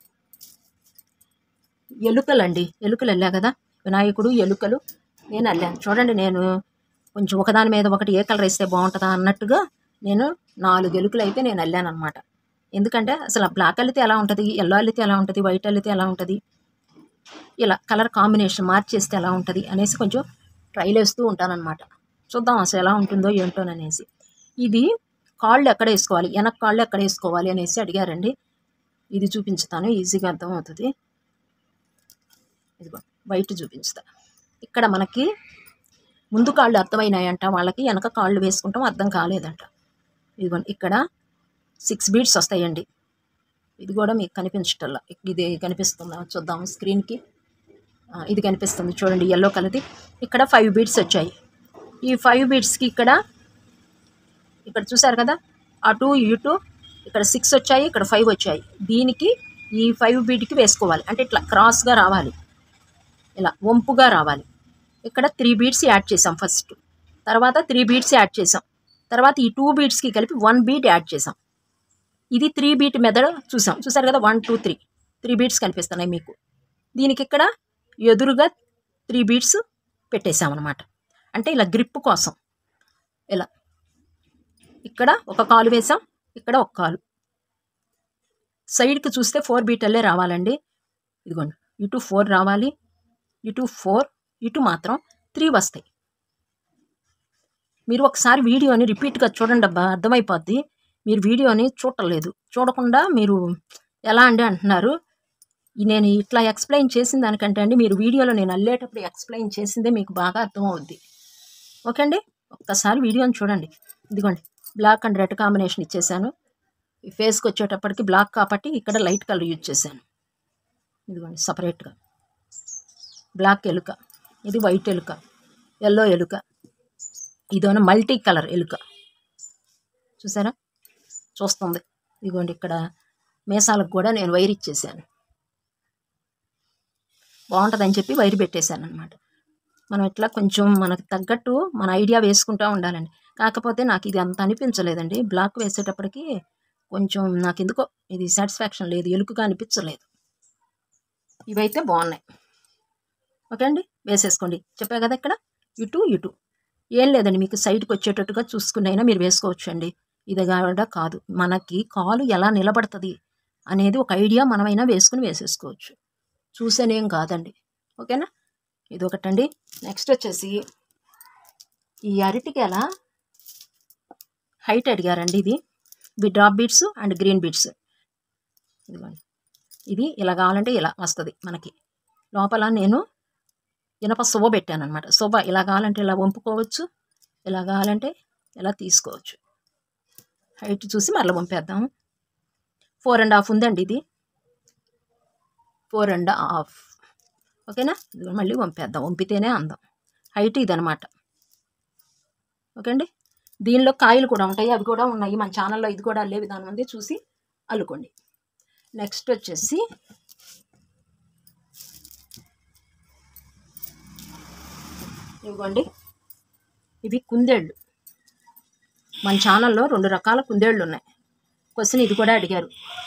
ఎలుకలు అండి ఎలుకలు వెళ్ళా కదా వినాయకుడు ఎలుకలు నేను అల్లాను చూడండి నేను కొంచెం ఒకదాని మీద ఒకటి ఏ కలర్ వేస్తే బాగుంటుందా అన్నట్టుగా నేను నాలుగు ఎలుకలు అయితే నేను అల్లాను అనమాట ఎందుకంటే అసలు బ్లాక్ అల్లితే ఎలా ఉంటుంది ఎల్లో అల్లితే ఎలా ఉంటుంది వైట్ అల్లితే ఎలా ఉంటుంది ఇలా కలర్ కాంబినేషన్ మార్చేస్తే ఎలా ఉంటుంది అనేసి కొంచెం ట్రైల్ వేస్తూ ఉంటానన్నమాట చూద్దాం అసలు ఎలా ఉంటుందో ఏంటోననేసి ఇది కాళ్ళు ఎక్కడ వేసుకోవాలి వెనక కాళ్ళు ఎక్కడ వేసుకోవాలి అనేసి అడిగారండి ఇది చూపించుతాను ఈజీగా అర్థమవుతుంది ఇదిగో బయట చూపించుతా ఇక్కడ మనకి ముందు కాళ్ళు అర్థమైనాయంట వాళ్ళకి వెనక కాళ్ళు వేసుకుంటాం అర్థం కాలేదంట ఇదిగోండి ఇక్కడ సిక్స్ బీట్స్ వస్తాయండి ఇది కూడా మీకు కనిపించటల్లా ఇది కనిపిస్తుందా చూద్దాం స్క్రీన్కి ఆ, ఇది కనిపిస్తుంది చూడండి ఎల్లో కలర్ది ఇక్కడ ఫైవ్ బీట్స్ వచ్చాయి ఈ ఫైవ్ బీట్స్కి ఇక్కడ ఇక్కడ చూసారు కదా అటు ఇటు ఇక్కడ సిక్స్ వచ్చాయి ఇక్కడ ఫైవ్ వచ్చాయి దీనికి ఈ ఫైవ్ బీట్కి వేసుకోవాలి అంటే ఇట్లా క్రాస్గా రావాలి ఇలా వంపుగా రావాలి ఇక్కడ త్రీ బీట్స్ యాడ్ చేసాం ఫస్ట్ తర్వాత త్రీ బీట్స్ యాడ్ చేసాం తర్వాత ఈ టూ బీట్స్కి కలిపి వన్ బీట్ యాడ్ చేసాం ఇది త్రీ బీట్ మెథడ్ చూసాం చూసారు కదా one two three three beads కనిపిస్తున్నాయి మీకు దీనికి ఇక్కడ ఎదురుగా త్రీ బీట్స్ పెట్టేసామన్నమాట అంటే ఇలా గ్రిప్ కోసం ఇలా ఇక్కడ ఒక కాలు వేసాం ఇక్కడ ఒక కాలు సైడ్కి చూస్తే ఫోర్ బీటల్లే రావాలండి ఇదిగోండి ఇటు ఫోర్ రావాలి ఇటు ఫోర్ ఇటు మాత్రం త్రీ వస్తాయి మీరు ఒకసారి వీడియోని రిపీట్గా చూడండి అబ్బా అర్థమైపోద్ది మీరు వీడియోని చూడలేదు చూడకుండా మీరు ఎలా అండి అంటున్నారు ఈ నేను ఇట్లా ఎక్స్ప్లెయిన్ చేసిన దానికంటే అండి మీరు వీడియోలో నేను అల్లేటప్పుడు ఎక్స్ప్లెయిన్ చేసిందే మీకు బాగా అర్థమవుద్ది ఓకే అండి ఒక్కసారి వీడియోని చూడండి ఇదిగోండి బ్లాక్ అండ్ రెడ్ కాంబినేషన్ ఇచ్చేసాను ఈ ఫేస్కి వచ్చేటప్పటికి బ్లాక్ కాబట్టి ఇక్కడ లైట్ కలర్ యూజ్ చేశాను ఇదిగోండి సపరేట్గా బ్లాక్ ఎలుక ఇది వైట్ ఎలుక ఎల్లో ఎలుక ఇదేమో మల్టీ కలర్ ఎలుక చూసారా చూస్తుంది ఇదిగోండి ఇక్కడ మేసాలకు కూడా నేను వైర్ ఇచ్చేసాను బాగుంటుందని చెప్పి వైర్ పెట్టేశాను అనమాట మనం ఇట్లా కొంచెం మనకు తగ్గట్టు మన ఐడియా వేసుకుంటూ ఉండాలండి కాకపోతే నాకు ఇది అంత అనిపించలేదండి బ్లాక్ వేసేటప్పటికి కొంచెం నాకు ఎందుకో ఇది సాటిస్ఫాక్షన్ లేదు ఎలుకగా అనిపించలేదు ఇవైతే బాగున్నాయి ఓకే అండి వేసేసుకోండి చెప్పా కదా ఇక్కడ ఇటు ఇటు ఏం లేదండి మీకు సైడ్కి వచ్చేటట్టుగా చూసుకునైనా మీరు వేసుకోవచ్చు అండి ఇది కూడా కాదు మనకి కాలు ఎలా నిలబడుతుంది అనేది ఒక ఐడియా మనమైనా వేసుకుని వేసేసుకోవచ్చు చూసేనేం కాదండి ఓకేనా ఇది ఒకటండి నెక్స్ట్ వచ్చేసి ఈ అరటికేల హైట్ అడిగారండి ఇది ఇవి drop beads and green beads ఇదిగోండి ఇది ఇలా కావాలంటే ఇలా వస్తుంది మనకి లోపల నేను ఇనప శుభ పెట్టాను అనమాట శుభ ఇలా కావాలంటే ఇలా వంపుకోవచ్చు ఇలా కావాలంటే ఇలా తీసుకోవచ్చు హైట్ చూసి మరలా పంపేద్దాం ఫోర్ అండ్ హాఫ్ ఉందండి ఇది ఫోర్ అండ్ హాఫ్ ఓకేనా ఇది మళ్ళీ పంపేద్దాం వంపితేనే అందం హైట్ ఇదనమాట ఓకే అండి దీనిలో కాయలు కూడా ఉంటాయి అవి కూడా ఉన్నాయి మన ఛానల్లో ఇది కూడా అల్లే విధానం ఉంది చూసి అల్లుకోండి నెక్స్ట్ వచ్చేసి ఇవ్వండి ఇవి కుందేళ్ళు మన ఛానల్లో రెండు రకాల కుందేళ్ళు ఉన్నాయి క్వశ్చన్ ఇది కూడా అడిగారు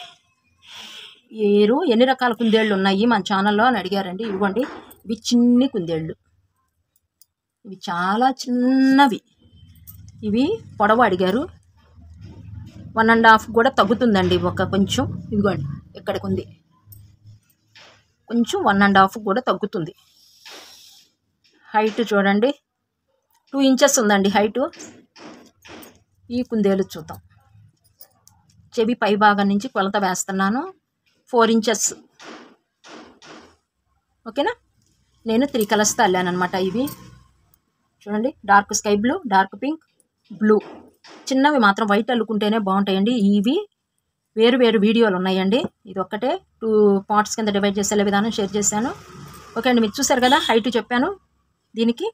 ఏరు ఎన్ని రకాల కుందేళ్ళు ఉన్నాయి మన ఛానల్లో అని అడిగారండి ఇవ్వండి ఇవి చిన్ని కుందేళ్ళు ఇవి చాలా చిన్నవి ఇవి పొడవు అడిగారు వన్ అండ్ హాఫ్ కూడా తగ్గుతుందండి ఒక కొంచెం ఇదిగోండి ఇక్కడికి ఉంది కొంచెం వన్ అండ్ హాఫ్ కూడా తగ్గుతుంది హైట్ చూడండి టూ ఇంచెస్ ఉందండి హైటు ఈ కుందేలు చూద్దాం చెవి పై భాగం నుంచి కొలత వేస్తున్నాను ఫోర్ ఇంచెస్ ఓకేనా నేను త్రీ కలర్స్తో అల్లానమాట ఇవి చూడండి dark sky blue dark pink blue చిన్నవి మాత్రం వైట్ అల్లుకుంటేనే బాగుంటాయండి ఇవి వేరు వేరు వీడియోలు ఉన్నాయండి ఇది ఒక్కటే టూ పార్ట్స్ కింద డివైడ్ చేసే విధానం షేర్ చేశాను ఓకే అండి మీరు చూసారు కదా హైట్ చెప్పాను దీనికి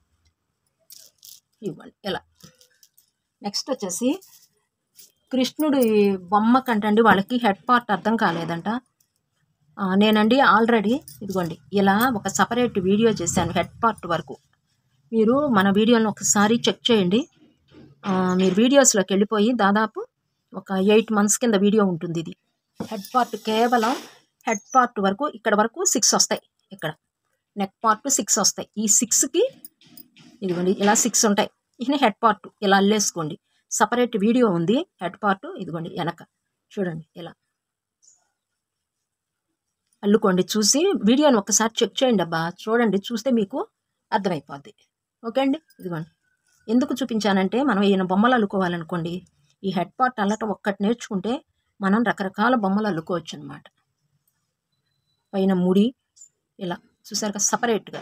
ఇవ్వండి ఇలా నెక్స్ట్ వచ్చేసి కృష్ణుడి బొమ్మ కంటండి వాళ్ళకి హెడ్ పార్ట్ అర్థం కాలేదంట ఆ, నేనండి ఆల్రెడీ ఇదిగోండి ఇలా ఒక సపరేట్ వీడియో చేశాను హెడ్ పార్ట్ వరకు మీరు మన వీడియోని ఒకసారి చెక్ చేయండి ఆ, మీరు వీడియోస్లోకి వెళ్ళిపోయి దాదాపు ఒక ఎయిట్ మంత్స్ కింద వీడియో ఉంటుంది ఇది హెడ్ పార్ట్ కేవలం హెడ్ పార్ట్ వరకు ఇక్కడ వరకు సిక్స్ వస్తాయి ఇక్కడ నెక్ పార్ట్ సిక్స్ వస్తాయి ఈ సిక్స్కి ఇదిగోండి ఇలా సిక్స్ ఉంటాయి ఇది హెడ్ పార్ట్ ఇలా అల్లేసుకోండి సపరేట్ వీడియో ఉంది హెడ్ పార్ట్ ఇదిగోండి వెనక చూడండి ఇలా అల్లుకోండి చూసి వీడియోని ఒక్కసారి చెక్ చేయండి అబ్బా చూడండి చూస్తే మీకు అర్థమైపోద్ది ఓకే అండి ఇదిగోండి ఎందుకు చూపించానంటే మనం ఈయన బొమ్మలు అల్లుకోవాలనుకోండి ఈ హెడ్ పార్ట్ అల్లటం ఒక్కటి నేర్చుకుంటే మనం రకరకాల బొమ్మలు అల్లుకోవచ్చు అనమాట పైన ముడి ఇలా చూసారు కదా సపరేట్గా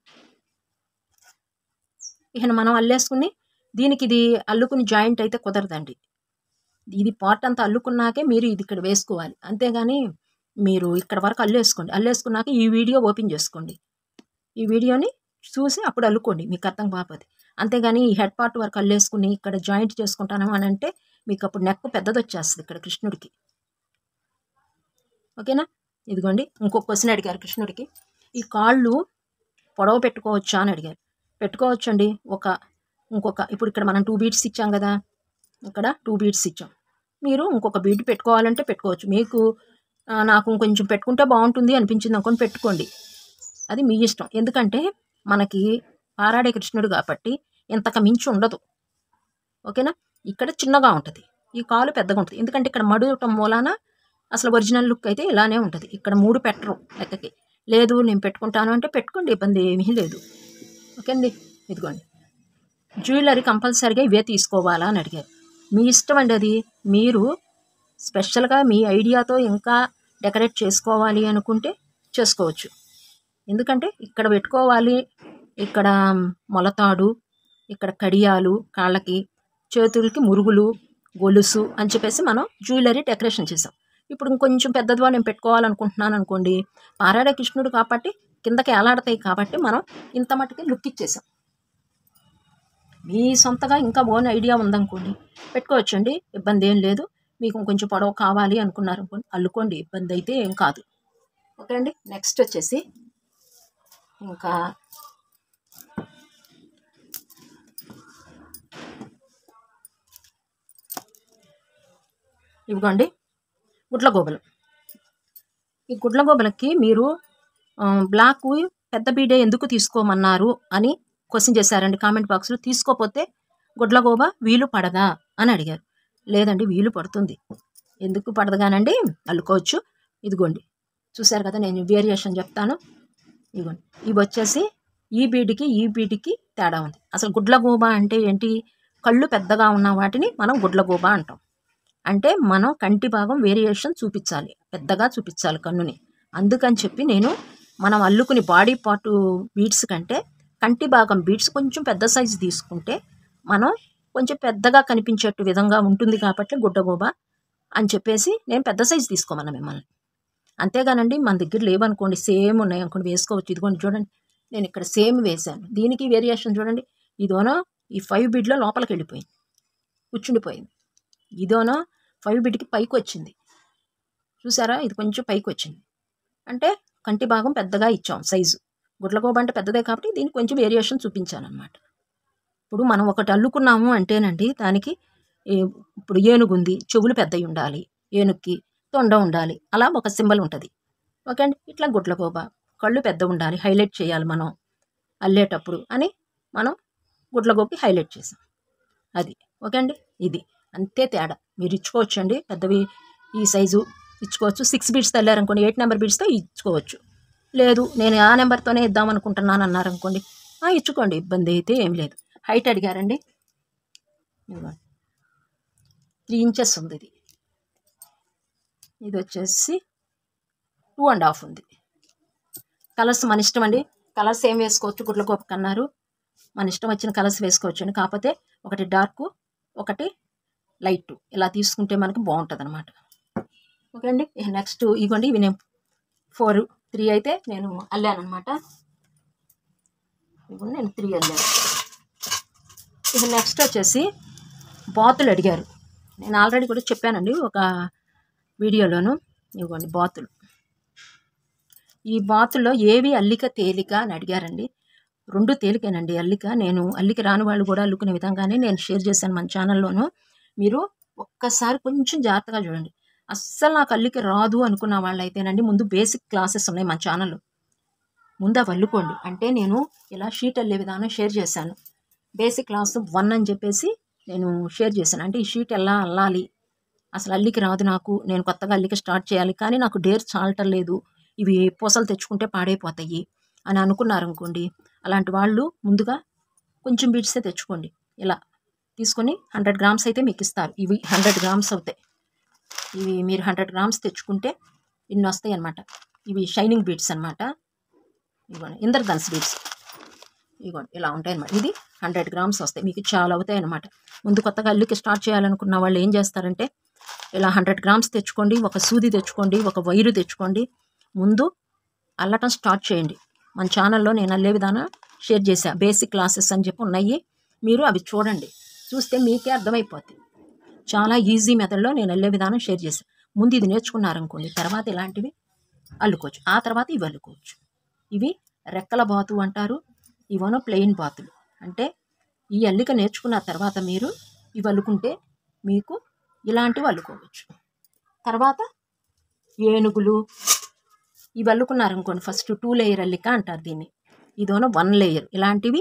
ఇక మనం అల్లేసుకుని దీనికి ఇది అల్లుకుని జాయింట్ అయితే కుదరదండి ఇది పార్ట్ అంతా అల్లుకున్నాకే మీరు ఇది ఇక్కడ వేసుకోవాలి అంతేగాని మీరు ఇక్కడ వరకు అల్లేసుకోండి అల్లేసుకున్నాక ఈ వీడియో ఓపెన్ చేసుకోండి ఈ వీడియోని చూసి అప్పుడు అల్లుకోండి మీకు అర్థం కాకపోతే అంతేగాని ఈ హెడ్ పార్ట్ వరకు అల్లేసుకుని ఇక్కడ జాయింట్ చేసుకుంటాను అని అంటే మీకు అప్పుడు నెక్ పెద్దది వచ్చేస్తుంది ఇక్కడ కృష్ణుడికి ఓకేనా ఇదిగోండి ఇంకొక క్వశ్చన్ అడిగారు కృష్ణుడికి ఈ కాళ్ళు పొడవ పెట్టుకోవచ్చా అని అడిగారు పెట్టుకోవచ్చండి ఒక ఇంకొక ఇప్పుడు ఇక్కడ మనం టూ బీట్స్ ఇచ్చాం కదా ఇక్కడ టూ బీట్స్ ఇచ్చాం మీరు ఇంకొక బీట్ పెట్టుకోవాలంటే పెట్టుకోవచ్చు మీకు ఆ, నాకు ఇంకొంచెం పెట్టుకుంటే బాగుంటుంది అనిపించింది అనుకోని పెట్టుకోండి అది మీ ఇష్టం ఎందుకంటే మనకి పారాడే కృష్ణుడు కాబట్టి ఇంతకు మించి ఉండదు ఓకేనా ఇక్కడ చిన్నగా ఉంటుంది ఈ కాలు పెద్దగా ఉంటుంది ఎందుకంటే ఇక్కడ మడువటం మూలాన అసలు ఒరిజినల్ లుక్ అయితే ఇలానే ఉంటుంది ఇక్కడ మూడు పెట్టరు లెక్కకి లేదు నేను పెట్టుకుంటాను అంటే పెట్టుకోండి ఇబ్బంది ఏమీ లేదు ఓకే అండి ఇదిగోండి జ్యువెలరీ కంపల్సరీగా ఇవే తీసుకోవాలా అని అడిగారు మీ ఇష్టం అండి అది మీరు స్పెషల్గా మీ ఐడియాతో ఇంకా డెకరేట్ చేసుకోవాలి అనుకుంటే చేసుకోవచ్చు ఎందుకంటే ఇక్కడ పెట్టుకోవాలి ఇక్కడ మొలతాడు ఇక్కడ కడియాలు కాళ్ళకి చేతులకి మురుగులు గొలుసు అని చెప్పేసి మనం జ్యువెలరీ డెకరేషన్ చేసాం ఇప్పుడు ఇంకొంచెం పెద్దదిగా నేను పెట్టుకోవాలనుకుంటున్నాను అనుకోండి పారాడే కృష్ణుడు కాబట్టి కిందకి ఏలాడతాయి కాబట్టి మనం ఇంత మట్టుకి లుక్ ఇచ్చేసాం మీ సొంతగా ఇంకా ఓన్ ఐడియా ఉందనుకోండి పెట్టుకోవచ్చండి ఇబ్బంది ఏం లేదు మీకు ఇంకొంచెం పొడవు కావాలి అనుకున్నారు అనుకోండి అల్లుకోండి ఇబ్బంది అయితే ఏం కాదు ఓకే అండి నెక్స్ట్ వచ్చేసి ఇంకా ఇవిగోండి గుడ్ల గోబలు ఈ గుడ్ల గోబలకి మీరు ఆ, బ్లాక్ పెద్ద బీడే ఎందుకు తీసుకోమన్నారు అని క్వశ్చన్ చేశారండి కామెంట్ బాక్స్లో తీసుకోపోతే గుడ్ల గోబ వీలు పడదా అని అడిగారు లేదండి వీలు పడుతుంది ఎందుకు పడదుగానండి అల్లుకోవచ్చు ఇదిగోండి చూశారు కదా నేను వేరియేషన్ చెప్తాను ఇదిగోండి ఇవి వచ్చేసి ఈ బీడికి ఈ బీడికి తేడా ఉంది అసలు గుడ్ల గోబ అంటే ఏంటి కళ్ళు పెద్దగా ఉన్న వాటిని మనం గుడ్ల గోబ అంటాం అంటే మనం కంటి భాగం వేరియేషన్ చూపించాలి పెద్దగా చూపించాలి కన్నుని అందుకని చెప్పి నేను మనం అల్లుకుని బాడీ పార్ట్ బీడ్స్ కంటే కంటి భాగం బీడ్స్ కొంచెం పెద్ద సైజు తీసుకుంటే మనం కొంచెం పెద్దగా కనిపించేట్టు విధంగా ఉంటుంది కాబట్టి గుడ్డగోబ అని చెప్పేసి నేను పెద్ద సైజు తీసుకోమన్నా మిమ్మల్ని అంతేగానండి మన దగ్గర లేవనుకోండి సేమ్ ఉన్నాయి అనుకోండి వేసుకోవచ్చు ఇదిగోండి చూడండి నేను ఇక్కడ సేమ్ వేశాను దీనికి వేరియేషన్ చూడండి ఇదోనో ఈ ఫైవ్ బిడ్లో లోపలికి వెళ్ళిపోయింది కూర్చుండిపోయింది ఇదోనో ఫైవ్ బిడ్కి పైకి వచ్చింది చూసారా ఇది కొంచెం పైకి వచ్చింది అంటే కంటి భాగం పెద్దగా ఇచ్చాం సైజు గుడ్లగోబ అంటే పెద్దదే కాబట్టి దీనికి కొంచెం వేరియేషన్ చూపించాను అనమాట ఇప్పుడు మనం ఒకటి అల్లుకున్నాము అంటేనండి దానికి ఏ- ఇప్పుడు ఏనుగు ఉంది చెవులు పెద్దవి ఉండాలి ఏనుగుకి తొండ ఉండాలి అలా ఒక సింబల్ ఉంటుంది ఓకే అండి ఇట్లా గుడ్లగోబ కళ్ళు పెద్ద ఉండాలి హైలైట్ చేయాలి మనం అల్లేటప్పుడు అని మనం గుడ్లగోబకి హైలైట్ చేసాం అది ఓకే అండి ఇది అంతే తేడా మీరు ఇచ్చుకోవచ్చండి పెద్దవి ఈ సైజు ఇచ్చుకోవచ్చు సిక్స్ బీట్స్ తల్లారనుకోండి ఎయిట్ నెంబర్ బీట్స్తో ఇచ్చుకోవచ్చు లేదు నేను ఆ నెంబర్తోనే ఇద్దాం అనుకుంటున్నాను అన్నారనుకోండి ఆ, ఇచ్చుకోండి ఇబ్బంది అయితే ఏం లేదు హైట్ అడిగారండి త్రీ ఇంచెస్ ఉంది ఇది ఇది వచ్చేసి టూ అండ్ హాఫ్ ఉంది కలర్స్ మన ఇష్టం అండి కలర్స్ ఏం వేసుకోవచ్చు గుడ్ల గోపకు అన్నారు మన ఇష్టం వచ్చిన కలర్స్ వేసుకోవచ్చు అండి కాకపోతే ఒకటి డార్క్ ఒకటి లైట్ ఇలా తీసుకుంటే మనకి బాగుంటుంది అనమాట ఓకే అండి నెక్స్ట్ ఇవ్వండి ఇవి నేను ఫోర్ త్రీ అయితే నేను అల్లాను అనమాట ఇవ్వండి నేను త్రీ అల్లాను ఇది నెక్స్ట్ వచ్చేసి బాతులు అడిగారు నేను ఆల్రెడీ కూడా చెప్పానండి ఒక వీడియోలోను ఇవ్వండి బాతులు ఈ బాతుల్లో ఏవి అల్లిక తేలిక అని అడిగారండి రెండు తేలికేనండి అల్లిక నేను అల్లిక రాని వాళ్ళు కూడా అల్లుకునే విధంగానే నేను షేర్ చేశాను మన ఛానల్లోను మీరు ఒక్కసారి కొంచెం జాగ్రత్తగా చూడండి అస్సలు నాకు అల్లిక రాదు అనుకున్న వాళ్ళైతేనండి ముందు బేసిక్ క్లాసెస్ ఉన్నాయి మన ఛానల్లో ముందు అవి అల్లుకోండి అంటే నేను ఇలా షీట్ అల్లే విధానం షేర్ చేశాను బేసిక్ క్లాస్ వన్ అని చెప్పేసి నేను షేర్ చేశాను అంటే ఈ షీట్ ఎలా అల్లాలి అసలు అల్లికి రాదు నాకు నేను కొత్తగా అల్లిక స్టార్ట్ చేయాలి కానీ నాకు డేర్ చాలటం లేదు ఇవి పూసలు తెచ్చుకుంటే పాడైపోతాయి అని అనుకున్నారు అనుకోండి అలాంటి వాళ్ళు ముందుగా కొంచెం బీట్సే తెచ్చుకోండి ఇలా తీసుకొని హండ్రెడ్ గ్రామ్స్ అయితే మీకు ఇస్తారు ఇవి హండ్రెడ్ గ్రామ్స్ అవుతాయి ఇవి మీరు హండ్రెడ్ గ్రామ్స్ తెచ్చుకుంటే ఇన్ని వస్తాయి అనమాట ఇవి షైనింగ్ బీట్స్ అనమాట ఇవ్వండి ఇంద్రధనుస్ బీట్స్ ఇవ్వండి ఇలా ఉంటాయి అనమాట ఇది హండ్రెడ్ గ్రామ్స్ వస్తాయి మీకు చాలా అవుతాయి అనమాట ముందు కొత్తగా అల్లికి స్టార్ట్ చేయాలనుకున్న వాళ్ళు ఏం చేస్తారంటే ఇలా హండ్రెడ్ గ్రామ్స్ తెచ్చుకోండి ఒక సూది తెచ్చుకోండి ఒక వైరు తెచ్చుకోండి ముందు అల్లటం స్టార్ట్ చేయండి మన ఛానల్లో నేను అల్లే విధానం షేర్ చేశా బేసిక్ క్లాసెస్ అని చెప్పి ఉన్నాయి మీరు అవి చూడండి చూస్తే మీకే అర్థమైపోతుంది చాలా ఈజీ మెథడ్లో నేను అల్లే విధానం షేర్ చేశాను ముందు ఇది నేర్చుకున్నారనుకోండి తర్వాత ఇలాంటివి అల్లుకోవచ్చు ఆ తర్వాత ఇవి అల్లుకోవచ్చు ఇవి రెక్కల బాతు అంటారు ఇవను ప్లెయిన్ బాతులు అంటే ఈ అల్లిక నేర్చుకున్న తర్వాత మీరు ఇవి అల్లుకుంటే మీకు ఇలాంటివి అల్లుకోవచ్చు తర్వాత ఏనుగులు ఇవి అల్లుకున్నారనుకోండి ఫస్ట్ టూ లేయర్ అల్లిక అంటారు దీన్ని ఇదోన వన్ లేయర్ ఇలాంటివి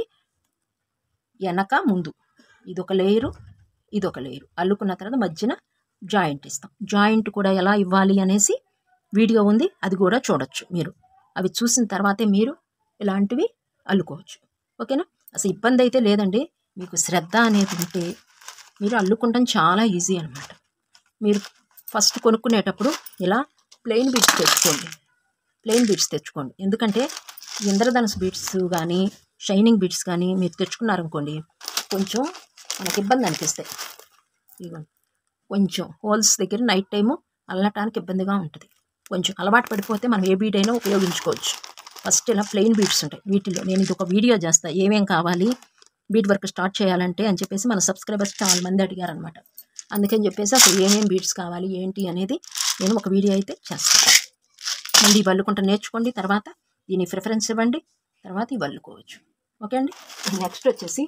వెనక ముందు ఇదొక లేయరు ఇదొక లేయరు అల్లుకున్న తర్వాత మధ్యన జాయింట్ ఇస్తాం జాయింట్ కూడా ఎలా ఇవ్వాలి అనేసి వీడియో ఉంది అది కూడా చూడొచ్చు మీరు అవి చూసిన తర్వాతే మీరు ఇలాంటివి అల్లుకోవచ్చు ఓకేనా అసలు ఇబ్బంది అయితే లేదండి మీకు శ్రద్ధ అనేది ఉంటే మీరు అల్లుకుంటాం చాలా ఈజీ అనమాట మీరు ఫస్ట్ కొనుక్కునేటప్పుడు ఇలా ప్లెయిన్ బీట్స్ తెచ్చుకోండి ప్లెయిన్ బీట్స్ తెచ్చుకోండి ఎందుకంటే ఇంద్రధనుసు బీట్స్ కానీ షైనింగ్ బీట్స్ కానీ మీరు తెచ్చుకున్నారనుకోండి కొంచెం మనకి ఇబ్బంది అనిపిస్తాయి ఇదిగోండి కొంచెం హోల్స్ దగ్గర నైట్ టైము అల్లటానికి ఇబ్బందిగా ఉంటుంది కొంచెం అలవాటు పడిపోతే మనం ఏ బీట్ అయినా ఉపయోగించుకోవచ్చు ఫస్ట్ ఇలా ప్లెయిన్ బీట్స్ ఉంటాయి వీటిలో నేను ఇది ఒక వీడియో చేస్తా ఏమేం కావాలి బీట్ వర్క్ స్టార్ట్ చేయాలంటే అని చెప్పేసి మన సబ్స్క్రైబర్స్ చాలా మంది అడిగారనమాట అందుకని చెప్పేసి అసలు ఏమేం బీట్స్ కావాలి ఏంటి అనేది నేను ఒక వీడియో అయితే చేస్తాను ముందు ఇవి అల్లుకుంటూ నేర్చుకోండి తర్వాత దీని ప్రిఫరెన్స్ ఇవ్వండి తర్వాత ఇవి అల్లుకోవచ్చు ఓకే అండి నెక్స్ట్ వచ్చేసి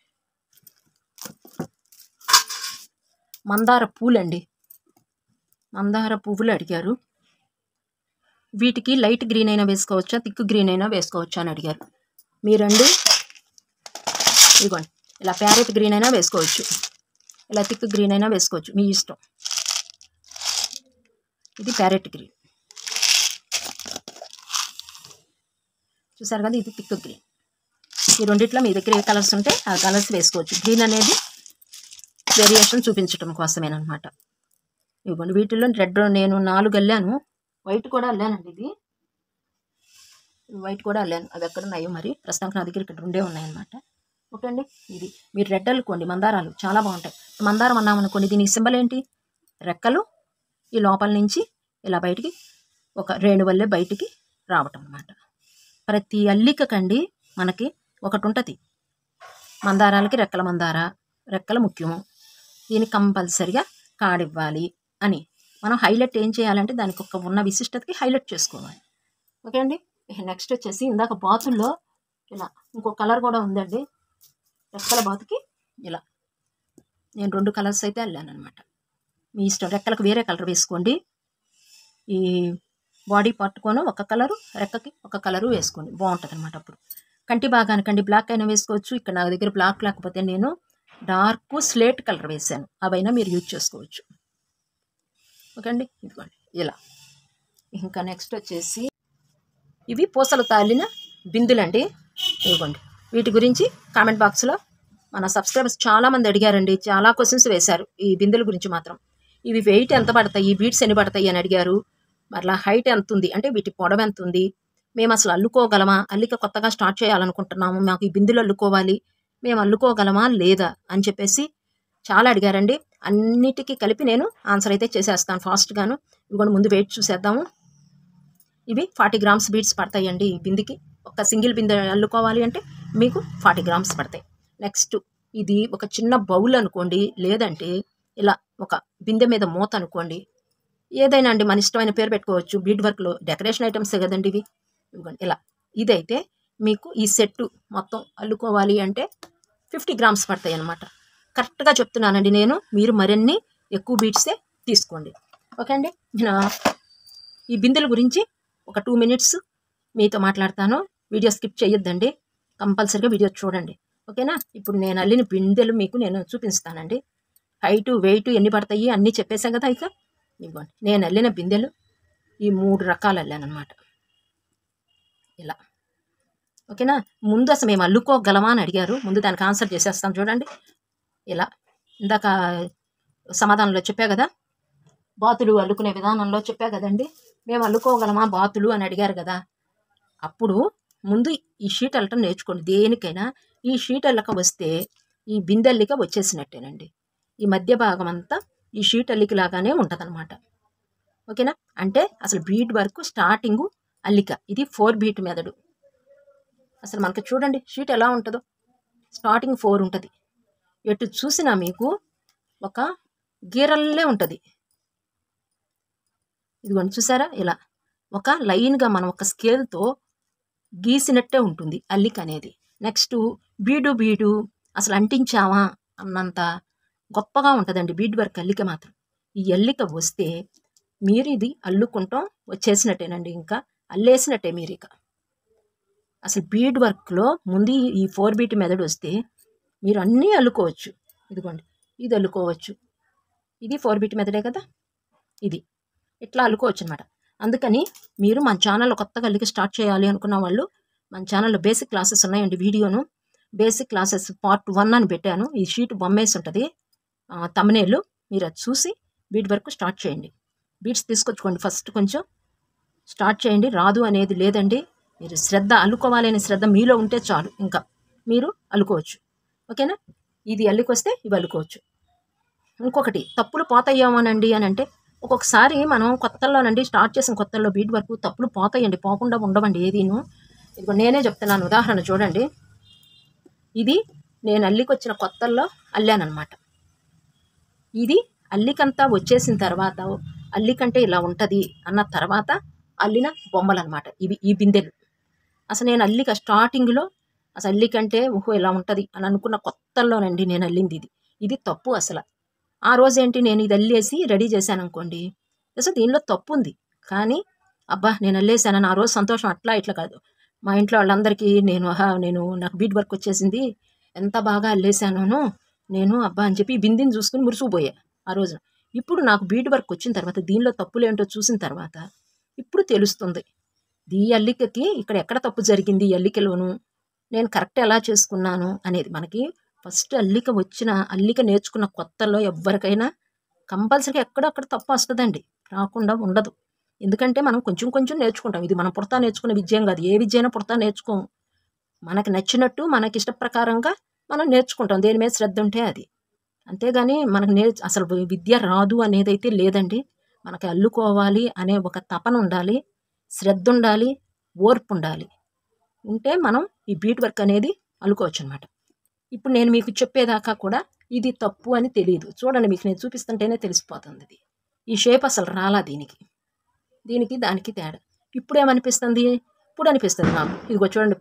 మందార పూలండి మందార పువ్వులు అడిగారు వీటికి లైట్ గ్రీన్ అయినా వేసుకోవచ్చా థిక్ గ్రీన్ అయినా వేసుకోవచ్చా అని అడిగారు మీరండి ఇదిగోండి ఇలా ప్యారెట్ గ్రీన్ అయినా వేసుకోవచ్చు ఇలా థిక్ గ్రీన్ అయినా వేసుకోవచ్చు మీ ఇష్టం ఇది ప్యారెట్ గ్రీన్ చూసారు కదా ఇది థిక్ గ్రీన్ ఈ రెండిట్లో మీ దగ్గర ఏ కలర్స్ ఉంటే ఆ కలర్స్ వేసుకోవచ్చు గ్రీన్ అనేది వేరియేషన్ చూపించడం కోసమేనమాట ఇవ్వండి వీటిల్లో రెడ్ నేను నాలుగు అల్లాను వైట్ కూడా అల్లానండి ఇది వైట్ కూడా అల్లాను అవి ఎక్కడ ఉన్నాయో మరి ప్రస్తుతానికి నా దగ్గర ఇక్కడ రెండే ఉన్నాయన్నమాట ఓకే అండి ఇది మీరు రెడ్ అల్లుకోండి మందారాలు చాలా బాగుంటాయి మందారం అన్నామనుకోండి దీనికి సింబల్ ఏంటి రెక్కలు ఈ లోపల నుంచి ఇలా బయటికి ఒక రేణు వల్లే బయటికి రావటం అన్నమాట ప్రతి అల్లికకండి మనకి ఒకటి ఉంటుంది మందారాలకి రెక్కల మందార రెక్కల ముఖ్యము దీనికి కంపల్సరిగా కాడివ్వాలి అని మనం హైలైట్ ఏం చేయాలంటే దానికి ఒక ఉన్న విశిష్టతకి హైలైట్ చేసుకోవాలి ఓకే అండి నెక్స్ట్ వచ్చేసి ఇందాక బాతుల్లో ఇలా ఇంకో కలర్ కూడా ఉందండి రెక్కల బాతుకి ఇలా నేను రెండు కలర్స్ అయితే వెళ్ళాను అనమాట మీ ఇష్టం రెక్కలకు వేరే కలర్ వేసుకోండి ఈ బాడీ పట్టుకొని ఒక కలరు రెక్కకి ఒక కలరు వేసుకోండి బాగుంటుంది అనమాట అప్పుడు కంటి భాగానికండి బ్లాక్ అయినా వేసుకోవచ్చు ఇక్కడ నా దగ్గర బ్లాక్ లేకపోతే నేను డార్క్ స్లేట్ కలర్ వేసాను అవైనా మీరు యూజ్ చేసుకోవచ్చు ఓకే అండి ఇదిగోండి ఇలా ఇంకా నెక్స్ట్ వచ్చేసి ఇవి పూసలు తాలిన బిందులండి ఇదిగోండి వీటి గురించి కామెంట్ బాక్స్లో మన సబ్స్క్రైబర్స్ చాలామంది అడిగారండి చాలా క్వశ్చన్స్ వేశారు ఈ బిందెల గురించి మాత్రం ఇవి వెయిట్ ఎంత పడతాయి బీట్స్ ఎన్ని పడతాయి అని అడిగారు మరలా హైట్ ఎంత ఉంది అంటే వీటి పొడవు ఎంత ఉంది మేము అసలు అల్లుకోగలమా అల్లిక కొత్తగా స్టార్ట్ చేయాలనుకుంటున్నాము మాకు ఈ బిందులు అల్లుకోవాలి మేము అల్లుకోగలమా లేదా అని చెప్పేసి చాలా అడిగారండి అన్నిటికీ కలిపి నేను ఆన్సర్ అయితే చేసేస్తాను ఫాస్ట్గాను ఇదిగోండి ముందు వెయిట్ చూసేద్దాము ఇవి ఫార్టీ గ్రామ్స్ బీట్స్ పడతాయండి ఈ బిందికి ఒక సింగిల్ బిందె అల్లుకోవాలి అంటే మీకు ఫార్టీ గ్రామ్స్ పడతాయి నెక్స్ట్ ఇది ఒక చిన్న బౌల్ అనుకోండి లేదంటే ఇలా ఒక బిందె మీద మూత అనుకోండి ఏదైనా అండి మన ఇష్టమైన పేరు పెట్టుకోవచ్చు బీడ్ వర్క్లో డెకరేషన్ ఐటమ్సే కదండి ఇవి ఇదిగోండి ఇలా ఇదైతే మీకు ఈ సెట్ మొత్తం అల్లుకోవాలి అంటే ఫిఫ్టీ గ్రామ్స్ పడతాయి అన్నమాట కరెక్ట్గా చెప్తున్నానండి నేను మీరు మరిన్ని ఎక్కువ బీట్సే తీసుకోండి ఓకే అండి నేను ఈ బిందెల గురించి ఒక టూ మినిట్స్ మీతో మాట్లాడతాను వీడియో స్కిప్ చేయొద్దండి కంపల్సరీగా వీడియో చూడండి ఓకేనా ఇప్పుడు నేను అల్లిన బిందెలు మీకు నేను చూపిస్తానండి హైట్ వెయిట్ ఎన్ని పడతాయి అన్నీ చెప్పేశాం కదా ఇక ఇవ్వండి నేను అల్లిన బిందెలు ఈ మూడు రకాలు అల్లాను అనమాట ఇలా ఓకేనా ముందు అసలు మేము అల్లుకోగలమా అని అడిగారు ముందు దానికి ఆన్సర్ చేసేస్తాం చూడండి ఇలా ఇందాక సమాధానంలో చెప్పా కదా బాతులు అల్లుకునే విధానంలో చెప్పా కదండి మేము అల్లుకోగలమా బాతులు అని అడిగారు కదా అప్పుడు ముందు ఈ షీట్ అల్లటం నేర్చుకోండి దేనికైనా ఈ షీట్ అల్లక వస్తే ఈ బిందెల్లిక వచ్చేసినట్టేనండి ఈ మధ్య భాగం అంతా ఈ షీట్ అల్లిక లాగానే ఉంటుందన్నమాట ఓకేనా అంటే అసలు బీట్ వరకు స్టార్టింగు అల్లిక ఇది ఫోర్ బీట్ మెదడు అసలు మనకి చూడండి షీట్ ఎలా ఉంటుందో స్టార్టింగ్ ఫోర్ ఉంటుంది ఎటు చూసినా మీకు ఒక గీరల్లే ఉంటుంది ఇదిగోండి చూసారా ఇలా ఒక లైన్గా మనం ఒక స్కేల్తో గీసినట్టే ఉంటుంది అల్లిక అనేది నెక్స్ట్ బీడు బీడు అసలు అంటించామా అన్నంత గొప్పగా ఉంటుందండి బీడ్ వర్క్ అల్లిక మాత్రం ఈ అల్లిక వస్తే మీరు ఇది అల్లుకుంటాం వచ్చేసినట్టేనండి ఇంకా అల్లేసినట్టే మీరు ఇక అసలు బీడ్ వర్క్లో ముందు ఈ ఫోర్ బీట్ మెథడ్ వస్తే మీరు అన్నీ అల్లుకోవచ్చు ఇదిగోండి ఇది అల్లుకోవచ్చు ఇది ఫోర్ బీట్ మెథడే కదా ఇది ఇట్లా అల్లుకోవచ్చు అనమాట అందుకని మీరు మన ఛానల్ కొత్తగా అల్లిక స్టార్ట్ చేయాలి అనుకున్న వాళ్ళు మన ఛానల్లో బేసిక్ క్లాసెస్ ఉన్నాయండి వీడియోను బేసిక్ క్లాసెస్ పార్ట్ వన్ అని పెట్టాను ఈ షీట్ బొమ్మేసి ఉంటుంది తమనేళ్ళు మీరు అది చూసి బీట్ వరకు స్టార్ట్ చేయండి బీట్స్ తీసుకొచ్చుకోండి ఫస్ట్ కొంచెం స్టార్ట్ చేయండి రాదు అనేది లేదండి మీరు శ్రద్ధ అల్లుకోవాలి అనే శ్రద్ధ మీలో ఉంటే చాలు ఇంకా మీరు అల్లుకోవచ్చు ఓకేనా ఇది అల్లుకొస్తే ఇవి అల్లుకోవచ్చు ఇంకొకటి తప్పులు పోతాయేమోనండి అని అంటే ఒక్కొక్కసారి మనం కొత్తలోనండి స్టార్ట్ చేసిన కొత్తల్లో బీట్ వరకు తప్పులు పోతాయండి పోకుండా ఉండవండి ఏదీను ఇదిగో నేనే చెప్తున్నాను ఉదాహరణ చూడండి ఇది నేను అల్లికొచ్చిన కొత్తల్లో అల్లానమాట ఇది అల్లికంతా వచ్చేసిన తర్వాత అల్లికంటే ఇలా ఉంటుంది అన్న తర్వాత అల్లిన బొమ్మలు అనమాట ఇవి ఈ బిందెలు అసలు నేను అల్లిక స్టార్టింగ్లో అసలు అల్లికంటే ఓహో ఇలా ఉంటుంది అని అనుకున్న కొత్తల్లోనండి నేను అల్లింది ఇది ఇది తప్పు అసలు ఆ రోజు ఏంటి నేను ఇది అల్లేసి రెడీ చేశాను అనుకోండి అసలు దీనిలో తప్పు ఉంది కానీ అబ్బా నేను అల్లేసానని ఆ రోజు సంతోషం అట్లా ఇట్లా కాదు మా ఇంట్లో వాళ్ళందరికీ నేను ఆహా నేను నాకు బీట్ వర్క్ వచ్చేసింది ఎంత బాగా అల్లేసాను నేను అబ్బా అని చెప్పి ఈ బిందిని చూసుకుని మురుసుకుపోయా ఆ రోజున ఇప్పుడు నాకు బీట్ వర్క్ వచ్చిన తర్వాత దీనిలో తప్పులు ఏంటో చూసిన తర్వాత ఇప్పుడు తెలుస్తుంది ఈ అల్లికకి ఇక్కడ ఎక్కడ తప్పు జరిగింది ఈ అల్లికలోను నేను కరెక్ట్ ఎలా చేసుకున్నాను అనేది మనకి ఫస్ట్ అల్లిక వచ్చిన అల్లిక నేర్చుకున్న కొత్తలో ఎవరికైనా కంపల్సరీగా ఎక్కడక్కడ తప్పు వస్తుందండి రాకుండా ఉండదు ఎందుకంటే మనం కొంచెం కొంచెం నేర్చుకుంటాం ఇది మనం పుడతా నేర్చుకునే విజయం కాదు ఏ విద్య అయినా పుడతా నేర్చుకోము మనకి నచ్చినట్టు మనకి ఇష్ట ప్రకారంగా మనం నేర్చుకుంటాం దేని మీద శ్రద్ధ ఉంటే అది అంతేగాని మనకు నే అసలు విద్య రాదు అనేది అయితే లేదండి మనకి అల్లుకోవాలి అనే ఒక తపన ఉండాలి శ్రద్ధ ఉండాలి ఓర్పు ఉండాలి ఉంటే మనం ఈ బీట్ వర్క్ అనేది అల్లుకోవచ్చు అనమాట ఇప్పుడు నేను మీకు చెప్పేదాకా కూడా ఇది తప్పు అని తెలియదు చూడండి మీకు నేను చూపిస్తుంటేనే తెలిసిపోతుంది ఇది ఈ షేప్ అసలు రాలా దీనికి దీనికి దానికి తేడా ఇప్పుడు ఏమనిపిస్తుంది ఇప్పుడు అనిపిస్తుంది నాకు ఇదిగో చూడండి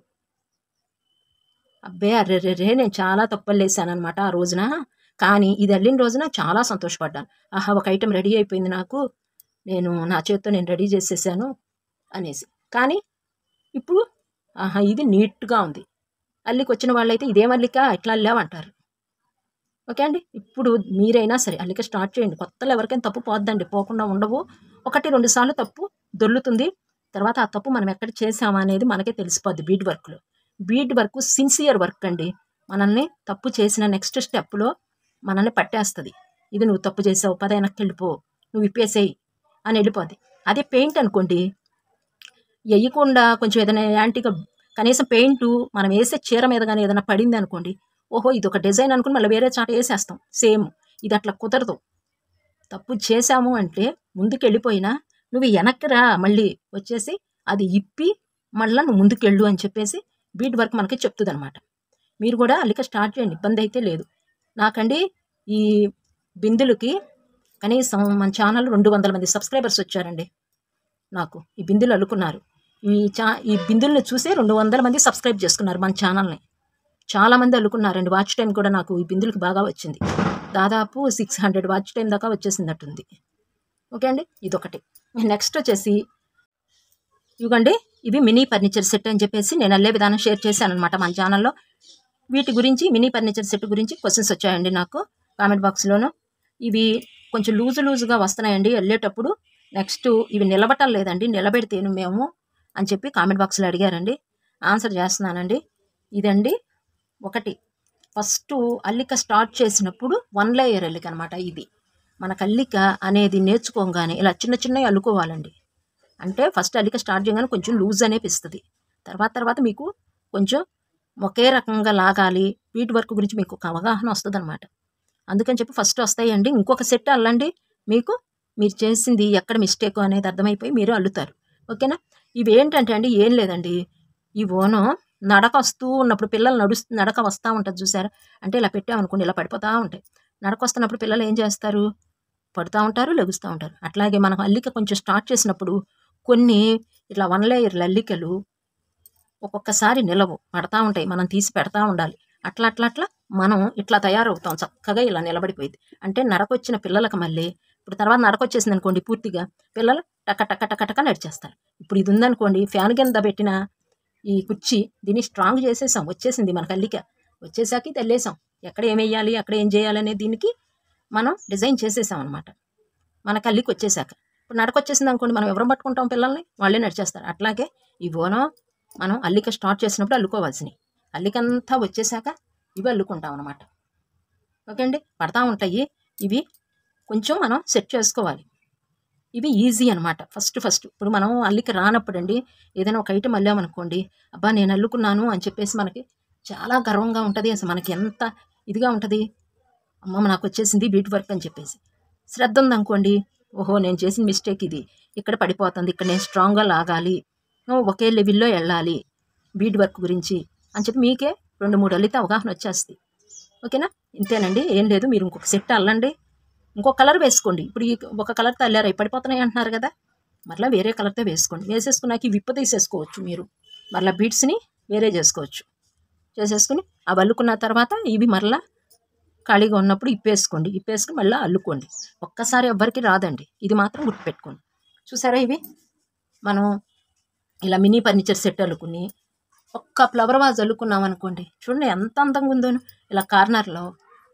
అబ్బే అర్రే రే నేను చాలా తప్పులు వేసాను అనమాట ఆ రోజున కానీ ఇది వెళ్ళిన రోజున చాలా సంతోషపడ్డాను ఆహా ఒక ఐటెం రెడీ అయిపోయింది నాకు నేను నా చేత్తో నేను రెడీ చేసేసాను అనేసి కానీ ఇప్పుడు ఆహా ఇది నీట్గా ఉంది అల్లికి వచ్చిన వాళ్ళైతే ఇదేం అల్లిక ఇట్లా అల్లావంటారు ఓకే అండి ఇప్పుడు మీరైనా సరే అల్లిక స్టార్ట్ చేయండి కొత్తలో ఎవరికైనా తప్పు పోద్దండి పోకుండా ఉండవు ఒకటి రెండు సార్లు తప్పు దొర్లుతుంది తర్వాత ఆ తప్పు మనం ఎక్కడ చేసామా అనేది మనకే తెలిసిపోద్ది బీట్ వర్క్లో బీట్ వర్క్ సిన్సియర్ వర్క్ అండి మనల్ని తప్పు చేసిన నెక్స్ట్ స్టెప్లో మనల్ని పట్టేస్తుంది ఇది నువ్వు తప్పు చేసావు పద వెనక్కి వెళ్ళిపో నువ్వు ఇప్పేసేయి అని వెళ్ళిపోద్ది అదే పెయింట్ అనుకోండి వేయకుండా కొంచెం ఏదైనా యాంటీగా కనీసం పెయింట్ మనం వేసే చీర మీద కానీ ఏదైనా పడింది అనుకోండి ఓహో ఇది ఒక డిజైన్ అనుకుని మళ్ళీ వేరే చాట వేసేస్తాం సేమ్ ఇది అట్లా కుదరదు తప్పు చేశాము అంటే ముందుకు వెళ్ళిపోయినా నువ్వు వెనక్కి రా మళ్ళీ వచ్చేసి అది ఇప్పి మళ్ళీ నువ్వు ముందుకు వెళ్ళు అని చెప్పేసి బీట్ వర్క్ మనకి చెప్తుంది అనమాట మీరు కూడా అల్లిక స్టార్ట్ చేయండి ఇబ్బంది అయితే లేదు నాకండి ఈ బిందులకి కనీసం మన ఛానల్ రెండు వందల మంది సబ్స్క్రైబర్స్ వచ్చారండి నాకు ఈ బిందులు అల్లుకున్నారు ఈ చా ఈ బిందుల్ని చూసే రెండు వందల మంది సబ్స్క్రైబ్ చేసుకున్నారు మన ఛానల్ని చాలామంది అల్లుకున్నారండి వాచ్ టైం కూడా నాకు ఈ బిందులకి బాగా వచ్చింది దాదాపు సిక్స్ హండ్రెడ్ వాచ్ టైం దాకా వచ్చేసిందట్టుంది ఓకే అండి ఇదొకటి నెక్స్ట్ వచ్చేసి ఇవ్వండి ఇవి మినీ ఫర్నిచర్ సెట్ అని చెప్పేసి నేను అల్లే విధానం షేర్ చేశాను అనమాట మన ఛానల్లో వీటి గురించి మినీ ఫర్నిచర్ సెట్ గురించి క్వశ్చన్స్ వచ్చాయండి నాకు కామెంట్ బాక్స్లోను ఇవి కొంచెం లూజు లూజుగా వస్తున్నాయండి వెళ్ళేటప్పుడు నెక్స్ట్ ఇవి నిలబటం లేదండి నిలబెడితేను మేము అని చెప్పి కామెంట్ బాక్స్లో అడిగారండి ఆన్సర్ చేస్తున్నానండి ఇదండి ఒకటి ఫస్ట్ అల్లిక స్టార్ట్ చేసినప్పుడు వన్ లేయర్ అల్లిక అనమాట ఇది మనకు అల్లిక అనేది నేర్చుకోగానే ఇలా చిన్న చిన్నవి అల్లుకోవాలండి అంటే ఫస్ట్ అల్లిక స్టార్ట్ చేయగానే కొంచెం లూజ్ అనిపిస్తుంది తర్వాత తర్వాత మీకు కొంచెం ఒకే రకంగా లాగాలి వీటి వర్క్ గురించి మీకు ఒక అవగాహన వస్తుంది అనమాట అందుకని చెప్పి ఫస్ట్ వస్తాయండి ఇంకొక సెట్ అల్లండి మీకు మీరు చేసింది ఎక్కడ మిస్టేక్ అనేది అర్థమైపోయి మీరు అల్లుతారు ఓకేనా ఇవి ఏంటంటే అండి ఏం లేదండి ఈ ఓనం నడక వస్తూ ఉన్నప్పుడు పిల్లలు నడుస్తూ నడక వస్తూ ఉంటుంది చూసారా అంటే ఇలా పెట్టామనుకోండి ఇలా పడిపోతూ ఉంటాయి నడక వస్తున్నప్పుడు పిల్లలు ఏం చేస్తారు పడుతూ ఉంటారు లెగుస్తూ ఉంటారు అట్లాగే మనం అల్లిక కొంచెం స్టార్ట్ చేసినప్పుడు కొన్ని ఇట్లా వన్ లేయర్ల అల్లికలు ఒక్కొక్కసారి నిలవు పడతా ఉంటాయి మనం తీసి పెడతా ఉండాలి అట్లా అట్లా అట్లా మనం ఇట్లా తయారవుతాం చక్కగా ఇలా నిలబడిపోయింది అంటే నడకొచ్చిన పిల్లలకు మళ్ళీ ఇప్పుడు తర్వాత నడకొచ్చేసింది అనుకోండి పూర్తిగా పిల్లలు టక టక టక టక నడిచేస్తారు ఇప్పుడు ఇది ఉందనుకోండి ఫ్యాన్ కింద పెట్టిన ఈ కుర్చీ దీన్ని స్ట్రాంగ్ చేసేసాం వచ్చేసింది మన కల్లిక వచ్చేసాకి తెల్లేసాం ఎక్కడ ఏం వేయాలి అక్కడ ఏం చేయాలి అనే దీనికి మనం డిజైన్ చేసేసాం అనమాట మన కల్లికి వచ్చేసాక ఇప్పుడు నడకొచ్చేసింది అనుకోండి మనం ఎవరు పట్టుకుంటాం పిల్లల్ని వాళ్ళే నడిచేస్తారు అట్లాగే ఈ ఓనం మనం అల్లిక స్టార్ట్ చేసినప్పుడు అల్లుకోవాల్సినవి అల్లికంతా వచ్చేసాక ఇవి అల్లుకుంటాం అనమాట ఓకే అండి పడతా ఉంటాయి ఇవి కొంచెం మనం సెట్ చేసుకోవాలి ఇవి ఈజీ అనమాట ఫస్ట్ ఫస్ట్ ఇప్పుడు మనం అల్లిక రానప్పుడు అండి ఏదైనా ఒక ఐటెం అల్లామనుకోండి అబ్బా నేను అల్లుకున్నాను అని చెప్పేసి మనకి చాలా గర్వంగా ఉంటుంది అసలు మనకి ఎంత ఇదిగా ఉంటుంది అమ్మ నాకు వచ్చేసింది బీట్ వర్క్ అని చెప్పేసి శ్రద్ధ ఉందనుకోండి ఓహో నేను చేసిన మిస్టేక్ ఇది ఇక్కడ పడిపోతుంది ఇక్కడ నేను స్ట్రాంగ్గా లాగాలి ఓ, ఒకే లెవెల్లో వెళ్ళాలి బీట్ వర్క్ గురించి అని చెప్పి మీకే రెండు మూడు అల్లితే అవగాహన వచ్చేస్తుంది ఓకేనా ఇంతేనండి ఏం లేదు మీరు ఇంకొక సెట్ అల్లండి ఇంకో కలర్ వేసుకోండి ఇప్పుడు ఈ ఒక కలర్తో అల్లారు అవి పడిపోతున్నాయి అంటున్నారు కదా మరలా వేరే కలర్తో వేసుకోండి వేసేసుకున్నాక ఈ విప్ప తీసేసుకోవచ్చు మీరు మరలా బీట్స్ని వేరే చేసుకోవచ్చు చేసేసుకుని అవి అల్లుకున్న తర్వాత ఇవి మరలా ఖాళీగా ఉన్నప్పుడు ఇప్పేసుకోండి ఇప్పేసుకుని మళ్ళీ అల్లుకోండి ఒక్కసారి ఎవ్వరికి రాదండి ఇది మాత్రం గుర్తుపెట్టుకోండి చూసారా ఇవి మనం ఇలా మినీ ఫర్నిచర్ సెట్ అల్లుకుని ఒక్క ఫ్లవర్ వాజ్ అల్లుకున్నాం అనుకోండి చూడండి ఎంత అందంగా ఉందో ఇలా కార్నర్లో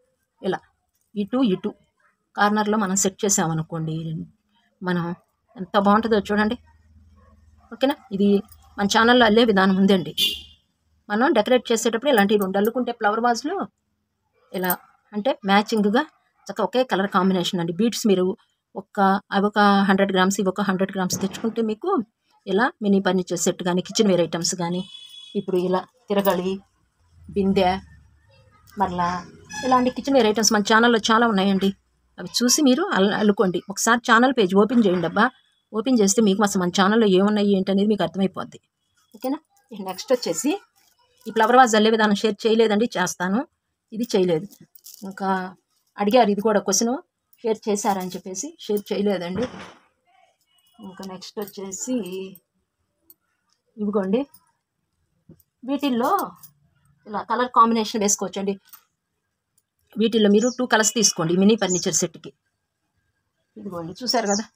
ఇలా ఇటు ఇటు కార్నర్లో మనం సెట్ చేసామనుకోండి మనం ఎంత బాగుంటుందో చూడండి ఓకేనా ఇది మన ఛానల్లో అల్లే విధానం ఉందండి మనం డెకరేట్ చేసేటప్పుడు ఇలాంటి రెండు అల్లుకుంటే ఫ్లవర్ వాజ్లో ఇలా అంటే మ్యాచింగ్గా చక్క ఒకే కలర్ కాంబినేషన్ అండి బీట్స్ మీరు ఒక అవి ఒక హండ్రెడ్ గ్రామ్స్ ఇవి ఒక హండ్రెడ్ గ్రామ్స్ తెచ్చుకుంటే మీకు ఇలా మినీ ఫర్నిచర్ సెట్ కానీ కిచెన్ వేర్ ఐటమ్స్ కానీ ఇప్పుడు ఇలా తిరగలి బిందె మరలా ఇలాంటి కిచెన్ వేర్ ఐటమ్స్ మన ఛానల్లో చాలా ఉన్నాయండి అవి చూసి మీరు అల్ అల్లుకోండి ఒకసారి ఛానల్ పేజ్ ఓపెన్ చేయండి అబ్బా ఓపెన్ చేస్తే మీకు అసలు మన ఛానల్లో ఏమున్నాయి ఏంటి అనేది మీకు అర్థమైపోద్ది ఓకేనా నెక్స్ట్ వచ్చేసి ఈ ఫ్లవర్ వాజ్ అల్లే విధానం షేర్ చేయలేదండి చేస్తాను ఇది చేయలేదు ఇంకా అడిగారు ఇది కూడా క్వశ్చన్ షేర్ చేశారని చెప్పేసి షేర్ చేయలేదండి ఇంకా నెక్స్ట్ వచ్చేసి ఇవిగోండి వీటిల్లో ఇలా కలర్ కాంబినేషన్ వేసుకోవచ్చండి వీటిల్లో మీరు టూ కలర్స్ తీసుకోండి మినీ ఫర్నిచర్ సెట్కి ఇదిగోండి చూసారు కదా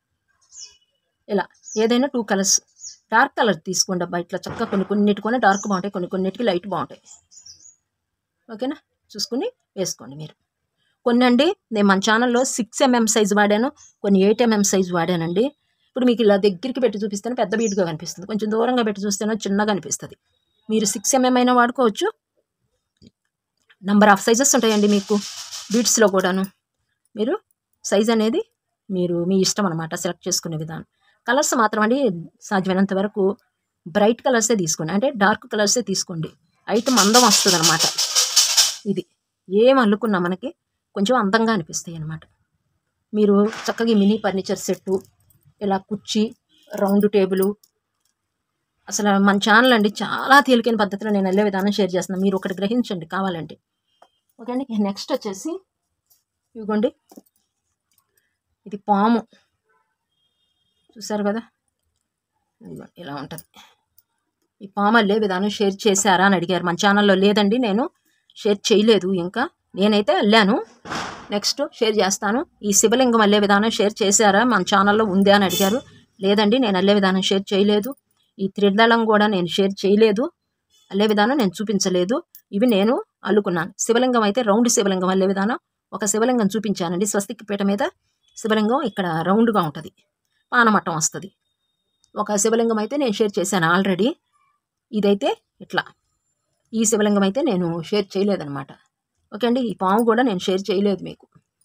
ఇలా ఏదైనా టూ కలర్స్ డార్క్ కలర్ తీసుకోండి అబ్బా ఇట్లా చక్కగా కొన్ని కొన్నిటికొని డార్క్ బాగుంటాయి కొన్ని కొన్నిటికి లైట్ బాగుంటాయి ఓకేనా చూసుకుని వేసుకోండి మీరు కొన్ని అండి నేను మన ఛానల్లో సిక్స్ ఎంఎం సైజ్ వాడాను కొన్ని ఎయిట్ ఎంఎం సైజ్ వాడానండి ఇప్పుడు మీకు ఇలా దగ్గరికి పెట్టి చూపిస్తేనే పెద్ద బీట్గా కనిపిస్తుంది కొంచెం దూరంగా పెట్టి చూస్తేనే చిన్నగా అనిపిస్తుంది మీరు సిక్స్ ఎంఎం అయినా వాడుకోవచ్చు నంబర్ ఆఫ్ సైజెస్ ఉంటాయండి మీకు బీట్స్లో కూడాను మీరు సైజ్ అనేది మీరు మీ ఇష్టం అనమాట సెలెక్ట్ చేసుకునే విధానం కలర్స్ మాత్రం అండి సాధ్యమైనంత వరకు బ్రైట్ కలర్సే తీసుకోండి అంటే డార్క్ కలర్సే తీసుకోండి ఐటమ్ అందం వస్తుంది అనమాట ఇది ఏం అల్లుకున్నా మనకి కొంచెం అందంగా అనిపిస్తాయి అన్నమాట మీరు చక్కగా ఈ మినీ ఫర్నిచర్ సెట్టు ఇలా కుర్చీ రౌండ్ టేబుల్ అసలు మన ఛానల్ అండి చాలా తేలికైన పద్ధతిలో నేను వెళ్ళే విధానం షేర్ చేస్తున్నాను మీరు ఒకటి గ్రహించండి కావాలంటే ఓకే అండి నెక్స్ట్ వచ్చేసి ఇదిగోండి ఇది పాము చూసారు కదా ఇదిగో ఇలా ఉంటుంది ఈ పాము అల్లే విధానం షేర్ చేశారా అని అడిగారు మన ఛానల్లో లేదండి నేను షేర్ చేయలేదు ఇంకా నేనైతే వెళ్ళాను నెక్స్ట్ షేర్ చేస్తాను ఈ శివలింగం అల్లే విధానం షేర్ చేశారా మన ఛానల్లో ఉందా అని అడిగారు లేదండి నేను అల్లే విధానం షేర్ చేయలేదు ఈ త్రిదళం కూడా నేను షేర్ చేయలేదు అల్లే విధానం నేను చూపించలేదు ఇవి నేను అల్లుకున్నాను శివలింగం అయితే రౌండ్ శివలింగం అల్లే విధానం ఒక శివలింగం చూపించానండి స్వస్తికి పీట మీద శివలింగం ఇక్కడ రౌండ్గా ఉంటుంది పానమట్టం వస్తుంది ఒక శివలింగం అయితే నేను షేర్ చేశాను ఆల్రెడీ ఇదైతే ఇట్లా ఈ శివలింగం అయితే నేను షేర్ చేయలేదన్నమాట ఓకే అండి ఈ పాము కూడా నేను షేర్ చేయలేదు మీకు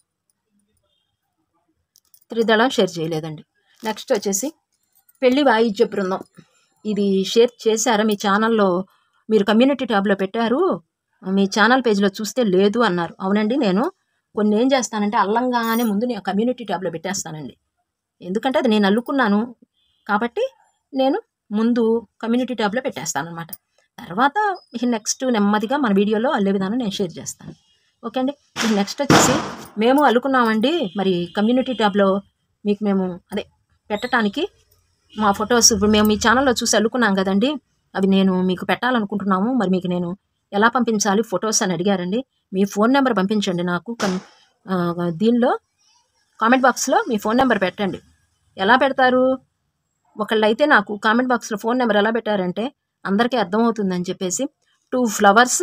త్రిదళం షేర్ చేయలేదండి నెక్స్ట్ వచ్చేసి పెళ్లి వాయిద్య బృందం ఇది షేర్ చేశారా మీ ఛానల్లో మీరు కమ్యూనిటీ ట్యాబ్లో పెట్టారు మీ ఛానల్ పేజ్లో చూస్తే లేదు అన్నారు అవునండి నేను కొన్ని ఏం చేస్తానంటే అల్లంగానే ముందు నేను కమ్యూనిటీ ట్యాబ్లో పెట్టేస్తానండి ఎందుకంటే అది నేను అల్లుకున్నాను కాబట్టి నేను ముందు కమ్యూనిటీ ట్యాబ్లో పెట్టేస్తాను అనమాట తర్వాత నెక్స్ట్ నెమ్మదిగా మన వీడియోలో అల్లే విధానం నేను షేర్ చేస్తాను ఓకే అండి నెక్స్ట్ వచ్చేసి మేము అల్లుకున్నామండి మరి కమ్యూనిటీ ట్యాబ్లో మీకు మేము అదే పెట్టడానికి మా ఫొటోస్ ఇప్పుడు మేము మీ ఛానల్లో చూసి అల్లుకున్నాం కదండి అవి నేను మీకు పెట్టాలనుకుంటున్నాము మరి మీకు నేను ఎలా పంపించాలి ఫొటోస్ అని అడిగారండి మీ ఫోన్ నెంబర్ పంపించండి నాకు కన్- ఆ, దీనిలో కామెంట్ బాక్స్లో మీ ఫోన్ నెంబర్ పెట్టండి ఎలా పెడతారు ఒకళ్ళైతే నాకు కామెంట్ బాక్స్లో ఫోన్ నెంబర్ ఎలా పెట్టారంటే అందరికీ అర్థమవుతుందని చెప్పేసి టూ ఫ్లవర్స్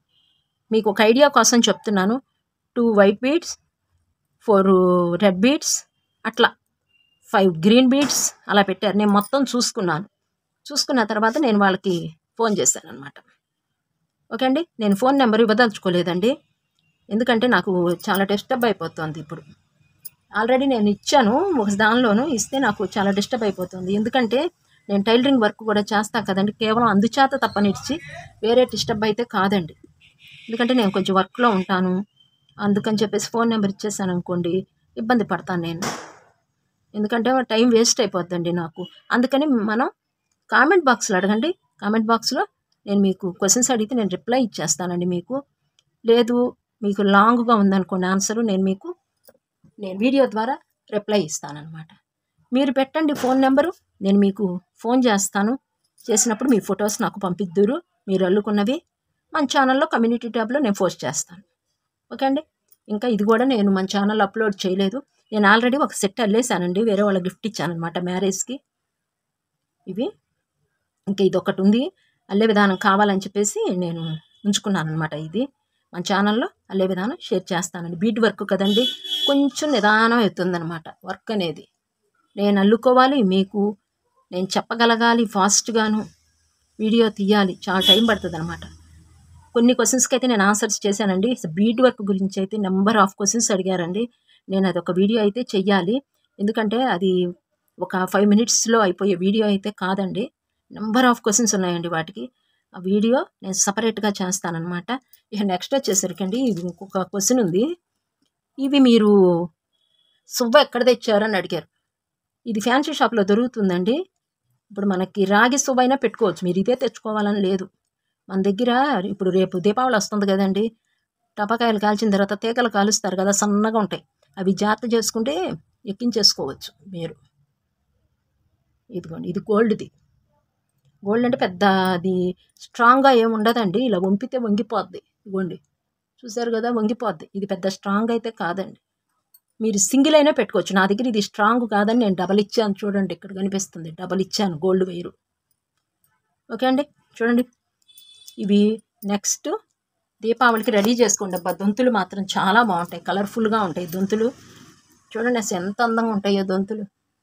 మీకు ఒక ఐడియా కోసం చెప్తున్నాను two white beads four red beads అట్లా ఫైవ్ గ్రీన్ బీడ్స్ అలా పెట్టారు నేను మొత్తం చూసుకున్నాను చూసుకున్న తర్వాత నేను వాళ్ళకి ఫోన్ చేశాను అనమాట ఓకే అండి నేను ఫోన్ నెంబర్ ఇవ్వదలుచుకోలేదండి ఎందుకంటే నాకు చాలా డిస్టర్బ్ అయిపోతుంది ఇప్పుడు ఆల్రెడీ నేను ఇచ్చాను ఒక దానిలోను ఇస్తే నాకు చాలా డిస్టర్బ్ అయిపోతుంది ఎందుకంటే నేను టైలరింగ్ వర్క్ కూడా చేస్తాను కదండి కేవలం అందుచేత తప్పనిచ్చి వేరే డిస్టర్బ్ అయితే కాదండి ఎందుకంటే నేను కొంచెం వర్క్లో ఉంటాను అందుకని చెప్పేసి ఫోన్ నెంబర్ ఇచ్చేసాను అనుకోండి ఇబ్బంది పడతాను నేను ఎందుకంటే టైం వేస్ట్ అయిపోద్దండి నాకు అందుకని మనం కామెంట్ బాక్స్లో అడగండి కామెంట్ బాక్స్లో నేను మీకు క్వశ్చన్స్ అడిగితే నేను రిప్లై ఇచ్చేస్తానండి మీకు లేదు మీకు లాంగ్గా ఉందనుకోండి ఆన్సరు నేను మీకు నేను వీడియో ద్వారా రిప్లై ఇస్తానన్నమాట మీరు పెట్టండి ఫోన్ నెంబరు నేను మీకు ఫోన్ చేస్తాను చేసినప్పుడు మీ ఫొటోస్ నాకు పంపిద్దురు మీరు అల్లుకున్నవి మన ఛానల్లో కమ్యూనిటీ ట్యాబ్లో నేను పోస్ట్ చేస్తాను ఓకే అండి ఇంకా ఇది కూడా నేను మన ఛానల్ అప్లోడ్ చేయలేదు నేను ఆల్రెడీ ఒక సెట్ అల్లేసానండి వేరే వాళ్ళ గిఫ్ట్ ఇచ్చాను అనమాట మ్యారేజ్కి ఇవి ఇంకా ఇది ఒకటి ఉంది అల్లే విధానం కావాలని చెప్పేసి నేను ఉంచుకున్నాను అనమాట ఇది మన ఛానల్లో అల్లే విధానం షేర్ చేస్తానండి బీట్ వర్క్ కదండి కొంచెం నిదానం అవుతుందన్నమాట వర్క్ అనేది నేను అల్లుకోవాలి మీకు నేను చెప్పగలగాలి ఫాస్ట్గాను వీడియో తీయాలి చాలా టైం పడుతుంది అనమాట కొన్ని క్వశ్చన్స్కి అయితే నేను ఆన్సర్స్ చేశానండి బీట్ వర్క్ గురించి అయితే నెంబర్ ఆఫ్ క్వశ్చన్స్ అడిగారండి నేను అది ఒక వీడియో అయితే చెయ్యాలి ఎందుకంటే అది ఒక ఫైవ్ మినిట్స్లో అయిపోయే వీడియో అయితే కాదండి నెంబర్ ఆఫ్ క్వశ్చన్స్ ఉన్నాయండి వాటికి ఆ వీడియో నేను సపరేట్గా చేస్తానన్నమాట ఇక నెక్స్ట్ వచ్చేసరికి అండి ఇది ఇంకొక క్వశ్చన్ ఉంది ఇవి మీరు సువ్వ ఎక్కడ తెచ్చారని అడిగారు ఇది ఫ్యాన్సీ షాప్లో దొరుకుతుందండి ఇప్పుడు మనకి రాగి సువ్వ అయినా పెట్టుకోవచ్చు మీరు ఇదే తెచ్చుకోవాలని లేదు మన దగ్గర ఇప్పుడు రేపు దీపావళి వస్తుంది కదండి టపాకాయలు కాల్చిన తర్వాత తీగలు కాలుస్తారు కదా సన్నగా ఉంటాయి అవి జాగ్రత్త చేసుకుంటే ఎక్కించేసుకోవచ్చు మీరు ఇదిగోండి ఇది గోల్డ్ది గోల్డ్ అంటే పెద్ద అది స్ట్రాంగ్గా ఏమి ఉండదండి ఇలా వంపితే వంగిపోద్ది ఇదిగోండి చూసారు కదా వంగిపోద్ది ఇది పెద్ద స్ట్రాంగ్ అయితే కాదండి మీరు సింగిల్ అయినా పెట్టుకోవచ్చు నా దగ్గర ఇది స్ట్రాంగ్ కాదని నేను డబల్ ఇచ్చాను చూడండి ఇక్కడ కనిపిస్తుంది డబల్ ఇచ్చాను గోల్డ్ వైరు ఓకే అండి చూడండి ఇవి నెక్స్ట్ దీపావళికి రెడీ చేసుకోండి అబ్బా దొంతులు మాత్రం చాలా బాగుంటాయి కలర్ఫుల్గా ఉంటాయి దొంతులు చూడండి అసలు ఎంత అందంగా ఉంటాయో దొంతులు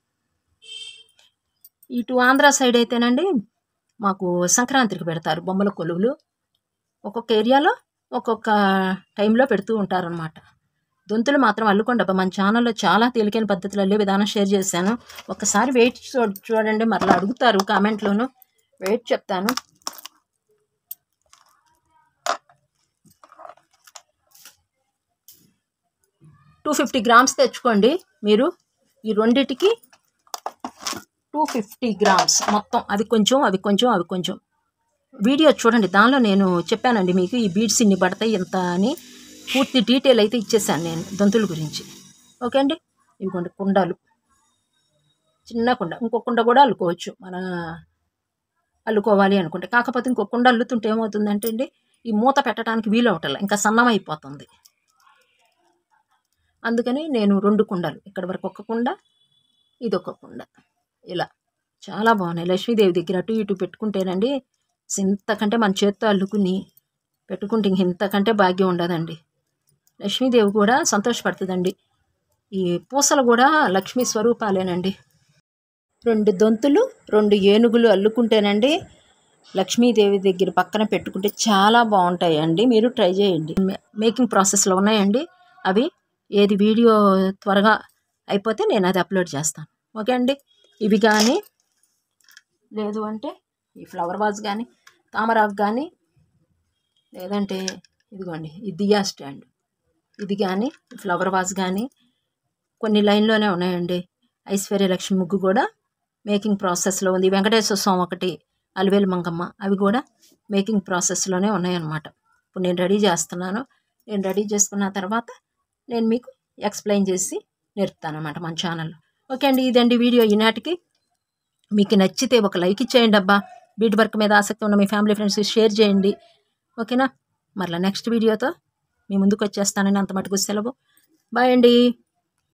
ఇటు ఆంధ్ర సైడ్ అయితేనండి మాకు సంక్రాంతికి పెడతారు బొమ్మల కొలువులు ఒక్కొక్క ఏరియాలో ఒక్కొక్క టైంలో పెడుతూ ఉంటారనమాట దొంతులు మాత్రం అల్లుకోండి అబ్బా మన ఛానల్లో చాలా తేలికైన పద్ధతిలో అల్లే విధానం షేర్ చేశాను ఒకసారి వెయిట్ చూ చూడండి మరలా అడుగుతారు కామెంట్లోను వెయిట్ చెప్తాను టూ ఫిఫ్టీ గ్రామ్స్ తెచ్చుకోండి మీరు ఈ రెండిటికి టూ ఫిఫ్టీ గ్రామ్స్ మొత్తం అవి కొంచెం అవి కొంచెం అవి కొంచెం వీడియో చూడండి దానిలో నేను చెప్పానండి మీకు ఈ బీడ్స్ ఇన్ని పడతాయి ఇంత అని పూర్తి డీటెయిల్ అయితే ఇచ్చేసాను నేను దంతుల గురించి ఓకే అండి ఇవిగోండి కుండాలు చిన్న కుండ ఇంకో కుండ కూడా అల్లుకోవచ్చు మన అల్లుకోవాలి అనుకుంటే కాకపోతే ఇంకో కుండ అల్లుతుంటే ఏమవుతుందంటే అండి ఈ మూత పెట్టడానికి వీలు అవటం ఇంకా సన్నం అయిపోతుంది అందుకని నేను రెండు కుండలు ఇక్కడ వరకు ఒక కుండ ఇది ఒక కుండ ఇలా చాలా బాగున్నాయి లక్ష్మీదేవి దగ్గర అటు ఇటు పెట్టుకుంటేనండి ఇంతకంటే మన చేత్తో అల్లుకుని పెట్టుకుంటే ఇంక ఇంతకంటే భాగ్యం ఉండదండి లక్ష్మీదేవి కూడా సంతోషపడుతుందండి ఈ పూసలు కూడా లక్ష్మీ స్వరూపాలేనండి రెండు దొంతులు రెండు ఏనుగులు అల్లుకుంటేనండి లక్ష్మీదేవి దగ్గర పక్కన పెట్టుకుంటే చాలా బాగుంటాయండి మీరు ట్రై చేయండి మే- మేకింగ్ ప్రాసెస్లో ఉన్నాయండి అవి ఏది వీడియో త్వరగా అయిపోతే నేను అది అప్లోడ్ చేస్తాను ఓకే అండి ఇవి కానీ లేదు అంటే ఈ ఫ్లవర్ వాజ్ కానీ తామరాకు కానీ లేదంటే ఇదిగోండి ఈ దియా స్టాండ్ ఇది కానీ ఫ్లవర్ వాజ్ కానీ కొన్ని లైన్లోనే ఉన్నాయండి ఐశ్వర్య లక్ష్మి ముగ్గు కూడా మేకింగ్ ప్రాసెస్లో ఉంది వెంకటేశ్వర స్వామి ఒకటి అలివేలు మంగమ్మ అవి కూడా మేకింగ్ ప్రాసెస్లోనే ఉన్నాయన్నమాట ఇప్పుడు నేను రెడీ చేస్తున్నాను నేను రెడీ చేసుకున్న తర్వాత నేను మీకు ఎక్స్ప్లెయిన్ చేసి నేర్పుతాను అనమాట మన ఛానల్లో ఓకే అండి ఇదండి వీడియో ఈనాటికి మీకు నచ్చితే ఒక లైక్ ఇచ్చేయండి అబ్బా బీట్ వర్క్ మీద ఆసక్తి ఉన్న మీ ఫ్యామిలీ ఫ్రెండ్స్ షేర్ చేయండి ఓకేనా మరలా నెక్స్ట్ వీడియోతో మీ ముందుకు వచ్చేస్తానని అంత మటుకు సెలవు బాయ్ అండి